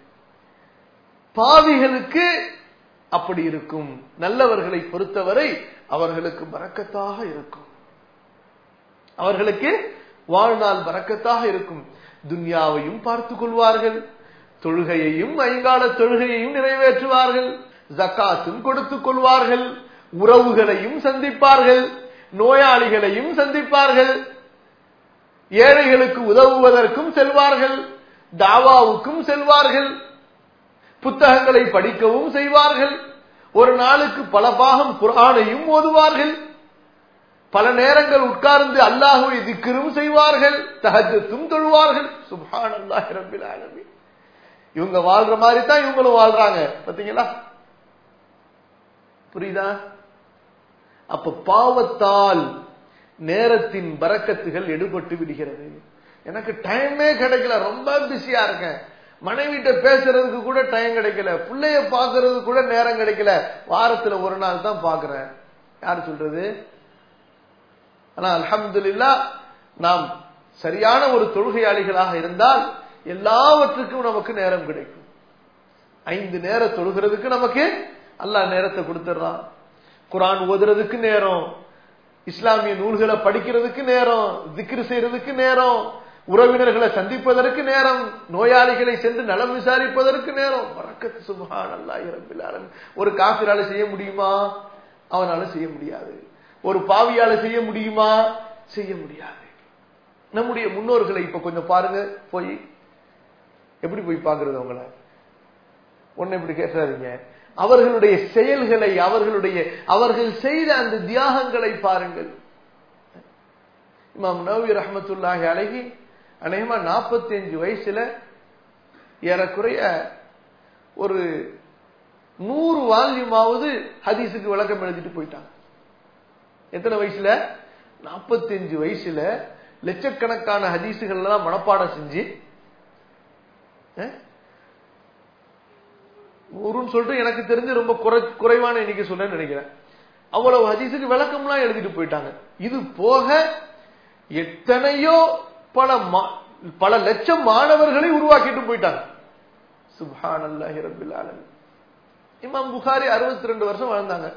பாவிகளுக்கு அப்படி இருக்கும் நல்லவர்களை பொறுத்தவரை அவர்களுக்கு பறக்கத்தாக இருக்கும் அவர்களுக்கு வாழ்நாள் பறக்கத்தாக இருக்கும் துன்யாவையும் பார்த்துக் கொள்வார்கள் தொழுகையையும் ஐங்கால தொழுகையையும் நிறைவேற்றுவார்கள் ஜக்காத்தும் கொடுத்துக் கொள்வார்கள் உறவுகளையும் சந்திப்பார்கள் நோயாளிகளையும் சந்திப்பார்கள் ஏழைகளுக்கு உதவுவதற்கும் செல்வார்கள் தாவாவுக்கும் செல்வார்கள் புத்தகங்களை படிக்கவும் செய்வார்கள் ஒரு நாளுக்கு பல பாகம் குரானையும் ஓதுவார்கள் பல நேரங்கள் உட்கார்ந்து அல்லாஹுவை திக்கரும் செய்வார்கள் தகஜத்தும் தொழுவார்கள் சுபான் அல்லாஹ் ரபில் ஆலமி இவங்க வாழ்ற மாதிரி தான் இவங்களும் வாழ்றாங்க பாத்தீங்களா புரியுதா அப்ப பாவத்தால் நேரத்தின் பறக்கத்துகள் எடுபட்டு விடுகிறது எனக்கு டைமே கிடைக்கல ரொம்ப பிஸியா இருக்கேன் மனைவிட்ட பேசுறதுக்கு கூட டைம் கிடைக்கல பிள்ளைய பாக்குறதுக்கு கூட நேரம் கிடைக்கல வாரத்துல ஒரு நாள் தான் பாக்குறேன் யாரு சொல்றது ஆனா அலமதுல்லா நாம் சரியான ஒரு தொழுகையாளிகளாக இருந்தால் எல்லாவற்றுக்கும் நமக்கு நேரம் கிடைக்கும் ஐந்து நேரம் தொழுகிறதுக்கு நமக்கு அல்லாஹ் நேரத்தை கொடுத்துடுறான் குரான் ஓதுறதுக்கு நேரம் இஸ்லாமிய நூல்களை படிக்கிறதுக்கு நேரம் திக்ரு செய்யறதுக்கு நேரம் உறவினர்களை சந்திப்பதற்கு நேரம் நோயாளிகளை சென்று நலம் விசாரிப்பதற்கு நேரம் வரக்கத்து சுபஹான் அல்லாஹ் ரப்பில் ஆலமீன் ஒரு காபிரால செய்ய முடியுமா அவனால செய்ய முடியாது ஒரு பாவியால செய்ய முடியுமா செய்ய முடியாது நம்முடைய முன்னோர்களை இப்ப கொஞ்சம் பாருங்க போய் எப்படி போய் பாக்குறது அவங்கள ஒன்னு இப்படி கேட்டாதீங்க அவர்களுடைய செயல்களை அவர்களுடைய அவர்கள் செய்த அந்த தியாகங்களை பாருங்கள் இமாம் நவி ரஹமத்துல்லாஹி அழகி அநேகமா நாற்பத்தி அஞ்சு வயசுல ஏறக்குறைய ஒரு நூறு வால்யூமாவது ஹதீஸுக்கு விளக்கம் எழுதிட்டு போயிட்டாங்க எத்தனை வயசுல நாற்பத்தி அஞ்சு வயசுல லட்சக்கணக்கான ஹதீசுகள் எல்லாம் மனப்பாடம் செஞ்சு நூறுன்னு சொல்லிட்டு எனக்கு தெரிஞ்சு ரொம்ப குறை குறைவான எண்ணிக்கை சொல்றேன்னு நினைக்கிறேன் அவ்வளவு ஹதீஸுக்கு விளக்கம்லாம் எழுதிட்டு போயிட்டாங்க இது போக எத்தனையோ பல பல லட்சம் மாணவர்களை உருவாக்கிட்டு போயிட்டாங்க சுபான் அல்லாஹி ரபில் ஆலமி இமாம் புகாரி அறுபத்தி ரெண்டு வருஷம் வாழ்ந்தாங்க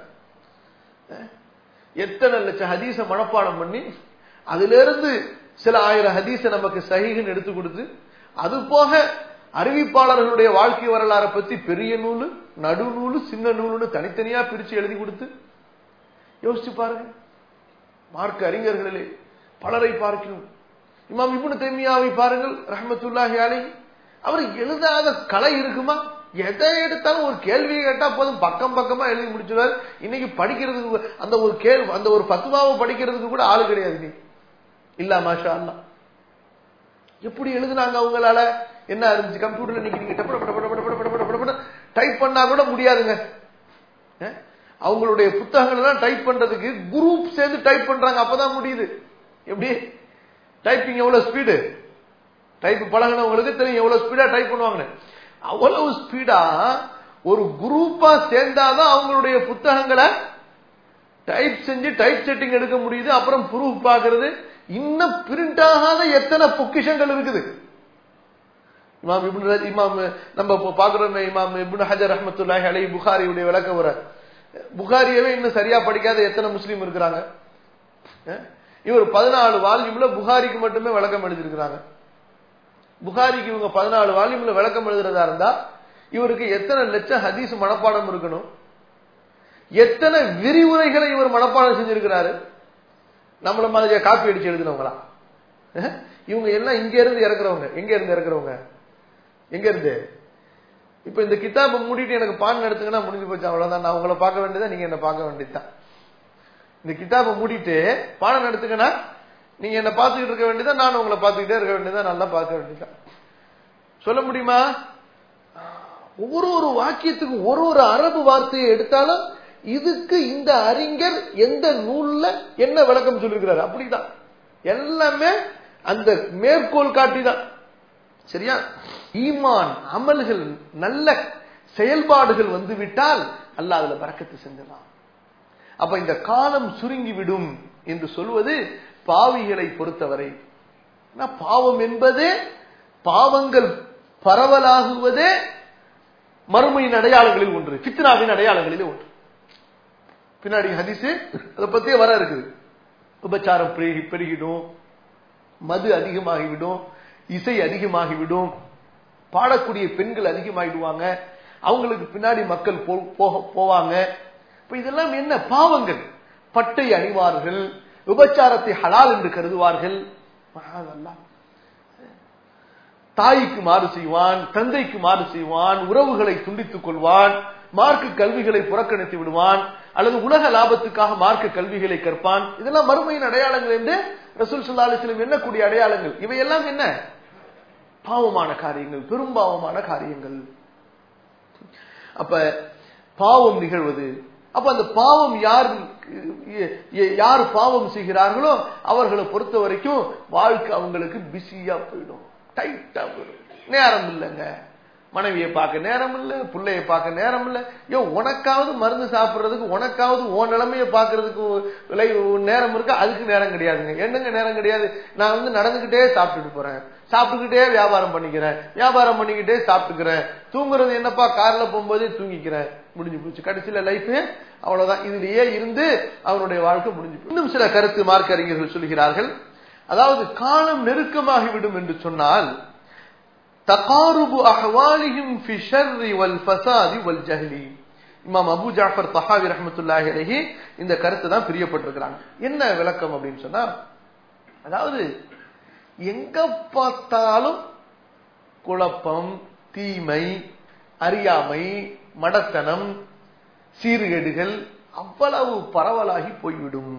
எத்தனை லட்சம் ஹதீஸ மனப்பாடம் பண்ணி அதுல இருந்து சில ஆயிரம் ஹதீஸ நமக்கு சகிகன் எடுத்து கொடுத்து அது போக அறிவிப்பாளர்களுடைய வாழ்க்கை வரலாறை பத்தி பெரிய நூலு நடு நூலு சின்ன நூலுன்னு தனித்தனியா பிரிச்சு எழுதி கொடுத்து யோசிச்சு பாருங்க மார்க்க அறிஞர்களிலே பலரை பார்க்கணும் இமாம் இபுனு தைமியாவை பாருங்கள் ரஹமத்துல்லாஹி அலை அவர் எழுதாத கலை இருக்குமா எதை எடுத்தாலும் ஒரு கேள்வியை கேட்டா போதும் பக்கம் பக்கமா எழுதி முடிச்சுவார் இன்னைக்கு படிக்கிறதுக்கு அந்த ஒரு கேள்வி அந்த ஒரு பத்துவாவை படிக்கிறதுக்கு கூட ஆளு கிடையாது நீ இல்ல மாஷா அல்லா எப்படி எழுதுனாங்க அவங்களால என்ன இருந்துச்சு கம்ப்யூட்டர்ல நீங்க நீங்க டப்பட பட பட பட பட பட பட டைப் பண்ணா கூட முடியாதுங்க அவங்களுடைய புத்தகங்கள் எல்லாம் டைப் பண்றதுக்கு குரூப் சேர்ந்து டைப் பண்றாங்க அப்பதான் முடியுது எப்படி டைப்பிங் எவ்வளவு ஸ்பீடு டைப் பழகினவங்களுக்கு தெரியும் எவ்வளவு ஸ்பீடா டைப் பண்ணுவாங்க அவ்வளவு ஸ்பீடா ஒரு குரூப்பா சேர்ந்தாதான் அவங்களுடைய புத்தகங்களை டைப் செஞ்சு டைப் செட்டிங் எடுக்க முடியுது அப்புறம் ப்ரூஃப் பாக்குறது இன்னும் பிரிண்ட் ஆகாத எத்தனை பொக்கிஷங்கள் இருக்குது இமாம் இபுன் இமாம் நம்ம பாக்குறோமே இமாம் இபுன் ஹஜர் ரஹமத்துல்லாஹி அலை புகாரியுடைய விளக்க உர புகாரியவே இன்னும் சரியா படிக்காத எத்தனை முஸ்லீம் இருக்கிறாங்க இவர் பதினாலு வால்யூம்ல புகாரிக்கு மட்டுமே விளக்கம் எழுதியிருக்கிறாங்க புகாரிக்கு இவங்க பதினாலு வால்யூம்ல விளக்கம் எழுதுறதா இருந்தா இவருக்கு எத்தனை லட்சம் ஹதீஸ் மனப்பாடம் இருக்கணும் எத்தனை விரிவுரைகளை இவர் மனப்பாடம் செஞ்சிருக்கிறாரு நம்மள மாதிரியா காப்பி அடிச்சு எழுதினவங்களா இவங்க எல்லாம் இங்க இருந்து இறக்குறவங்க எங்க இருந்து இறக்குறவங்க எங்க இருந்து இப்ப இந்த கிதாபை மூடிட்டு எனக்கு பாடம் நடத்துங்கன்னா முடிஞ்சு போச்சு அவ்வளவுதான் நான் உங்களை பார்க்க வேண்டியதா நீங்க என்ன பார்க்க வேண்டியதுதான் இந்த கிதாபை மூடிட்டு பாடம் நடத்துங்கன்னா நீங்க என்ன பார்த்துக்கிட்டு இருக்க வேண்டியதா நான் உங்களை பார்த்துக்கிட்டே இருக்க வேண்டியதா நல்லா பார்க்க வேண்டியதான் சொல்ல முடியுமா ஒவ்வொரு ஒரு வாக்கியத்துக்கு ஒரு ஒரு அரபு வார்த்தையை எடுத்தாலும் இதுக்கு இந்த அறிஞர் எந்த நூல்ல என்ன விளக்கம் சொல்லிருக்கிறார் அப்படிதான் எல்லாமே அந்த மேற்கோள் காட்டி தான் சரியா ஈமான் அமல்கள் நல்ல செயல்பாடுகள் வந்து விட்டால் அல்லாஹ் அதுல பறக்கத்து செஞ்சிடலாம் அப்ப இந்த காலம் சுருங்கி விடும் என்று சொல்வது பாவிகளை பொறுத்தவரை பாவம் என்பதே பாவங்கள் பரவலாகுவதே மறுமையின் அடையாளங்களில் ஒன்று பித்னாவின் அடையாளங்களில் ஒன்று பின்னாடி ஹதிசு அதை பத்தியே வர இருக்குது உபச்சாரம் பெருகி பெருகிடும் மது அதிகமாகிவிடும் இசை அதிகமாகிவிடும் பாடக்கூடிய பெண்கள் அதிகமாகிடுவாங்க அவங்களுக்கு பின்னாடி மக்கள் போக போவாங்க இப்ப இதெல்லாம் என்ன பாவங்கள் பட்டை அணிவார்கள் விபச்சாரத்தை ஹலால் என்று கருதுவார்கள் தாய்க்கு மாறு செய்வான் தந்தைக்கு மாறு செய்வான் உறவுகளை துண்டித்துக் கொள்வான் மார்க்க கல்விகளை புறக்கணித்து விடுவான் அல்லது உலக லாபத்துக்காக மார்க்க கல்விகளை கற்பான் இதெல்லாம் மறுமையின் அடையாளங்கள் என்று ரசூல் சுல்லா அலிஸ்லம் எண்ணக்கூடிய அடையாளங்கள் இவையெல்லாம் என்ன பாவமான காரியங்கள் பெரும்பாவமான காரியங்கள் அப்ப பாவம் நிகழ்வது அப்ப அந்த பாவம் யார் யார் பாவம் செய்கிறார்களோ அவர்களை பொறுத்த வரைக்கும் வாழ்க்கை அவங்களுக்கு பிஸியா போயிடும் டைட்டா போயிடும் நேரம் இல்லைங்க மனைவியை பார்க்க நேரம் இல்ல பிள்ளைய பார்க்க நேரம் இல்ல ஐயோ உனக்காவது மருந்து சாப்பிடுறதுக்கு உனக்காவது உன் நிலைமைய பாக்குறதுக்கு விலை நேரம் இருக்கா அதுக்கு நேரம் கிடையாதுங்க என்னங்க நேரம் கிடையாது நான் வந்து நடந்துகிட்டே சாப்பிட்டுட்டு போறேன் சாப்பிட்டுக்கிட்டே வியாபாரம் பண்ணிக்கிறேன் வியாபாரம் பண்ணிக்கிட்டே சாப்பிட்டுக்கிறேன் தூங்குறது என்னப்பா கார்ல போகும்போதே தூங்கிக்கிறேன் முடிஞ்சு போச்சு கடைசியில லைஃப் அவ்வளவுதான் இதுலயே இருந்து அவனுடைய வாழ்க்கை முடிஞ்சு இன்னும் சில கருத்து மார்க்க அறிஞர்கள் சொல்கிறார்கள் அதாவது காலம் நெருக்கமாகிவிடும் என்று சொன்னால் தகாருபு அஹ்வாலிஹிம் ஃபி ஷர்ரி வல் ஃபசாதி வல் ஜஹ்லி இமாம் அபு ஜாஃபர் தஹாவி ரஹமத்துல்லாஹி அலைஹி இந்த கருத்து தான் பிரியப்பட்டிருக்கிறாங்க என்ன விளக்கம் அப்படின்னு சொன்னா அதாவது எங்க பார்த்தாலும் குழப்பம் தீமை அறியாமை மடத்தனம் சீர்கேடுகள் அவ்வளவு பரவலாகி போய்விடும்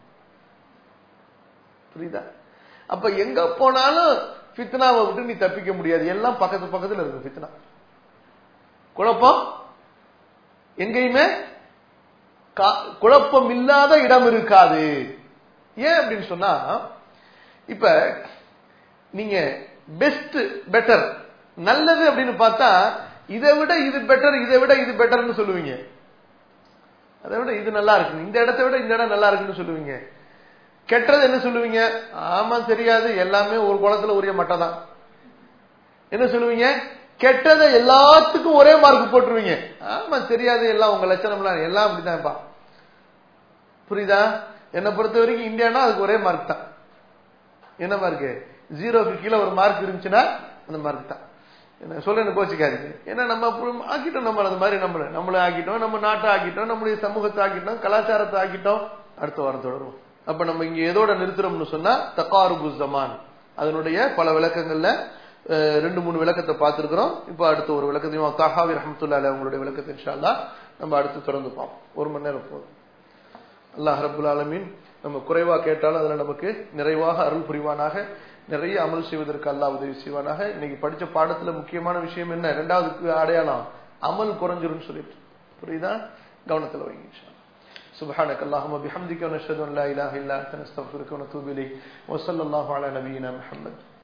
புரியுதா அப்ப எங்க போனாலும் பித்னாவை விட்டு நீ தப்பிக்க முடியாது எல்லாம் பக்கத்து பக்கத்துல இருக்கு பித்னா குழப்பம் எங்கேயுமே குழப்பம் இல்லாத இடம் இருக்காது ஏன் அப்படின்னு சொன்னா இப்ப நீங்க பெஸ்ட் பெட்டர் நல்லது அப்படின்னு பார்த்தா இதை விட இது பெட்டர் இதை விட இது பெட்டர்னு சொல்லுவீங்க அதை விட இது நல்லா இருக்கு இந்த இடத்தை விட இந்த இடம் நல்லா இருக்குன்னு சொல்லுவீங்க கெட்டது என்ன சொல்லுவீங்க ஆமா தெரியாது எல்லாமே ஒரு குளத்துல உரிய மட்டை தான் என்ன சொல்லுவீங்க கெட்டதை எல்லாத்துக்கும் ஒரே மார்க் போட்டுருவீங்க ஆமா தெரியாது எல்லாம் உங்க லட்சணம்லாம் எல்லாம் அப்படிதான்ப்பா புரியுதா என்னை பொறுத்த வரைக்கும் இந்தியானா அதுக்கு ஒரே மார்க் தான் என்ன மார்க் ஜீரோக்கு கீழே ஒரு மார்க் இருந்துச்சுன்னா அந்த மார்க் தான் என்ன சொல்ல கோச்சிக்காதீங்க ஏன்னா நம்ம ஆக்கிட்டோம் நம்ம அது மாதிரி நம்மள நம்மளை ஆக்கிட்டோம் நம்ம நாட்டை ஆக்கிட்டோம் நம்முடைய சமூகத்தை ஆக்கிட்டோம் கலாச்சாரத்தை ஆக்கிட்டோம் அடுத்த வாரம் தொடரும் அப்ப நம்ம இங்க எதோட நிறுத்துறோம்னு சொன்னா தக்காருபு ஜமான் அதனுடைய பல விளக்கங்கள்ல ரெண்டு மூணு விளக்கத்தை பார்த்திருக்கிறோம் இப்ப அடுத்த ஒரு விளக்கத்தையும் தஹாவி ரஹமத்துல்லா அவங்களுடைய விளக்கத்தை இன்ஷால்லா நம்ம அடுத்து தொடர்ந்து பார்ப்போம் ஒரு மணி நேரம் போதும் அல்லாஹ் ரபுல் ஆலமீன் நம்ம குறைவா கேட்டாலும் அதுல நமக்கு நிறைவாக அருள் புரிவானாக நிறைய அமல் செய்வதற்கு அல்லாஹ் உதவி செய்வானாக இன்னைக்கு படிச்ச பாடத்துல முக்கியமான விஷயம் என்ன ரெண்டாவது அடையாளம் அமல் குறைஞ்சிரும் சொல்லிட்டு புரியுதா கவனத்துல வைங்க سبحانك اللهم وبحمدك ونشهد ان لا اله الا انت نستغفرك ونتوب اليك وصلى الله على نبينا محمد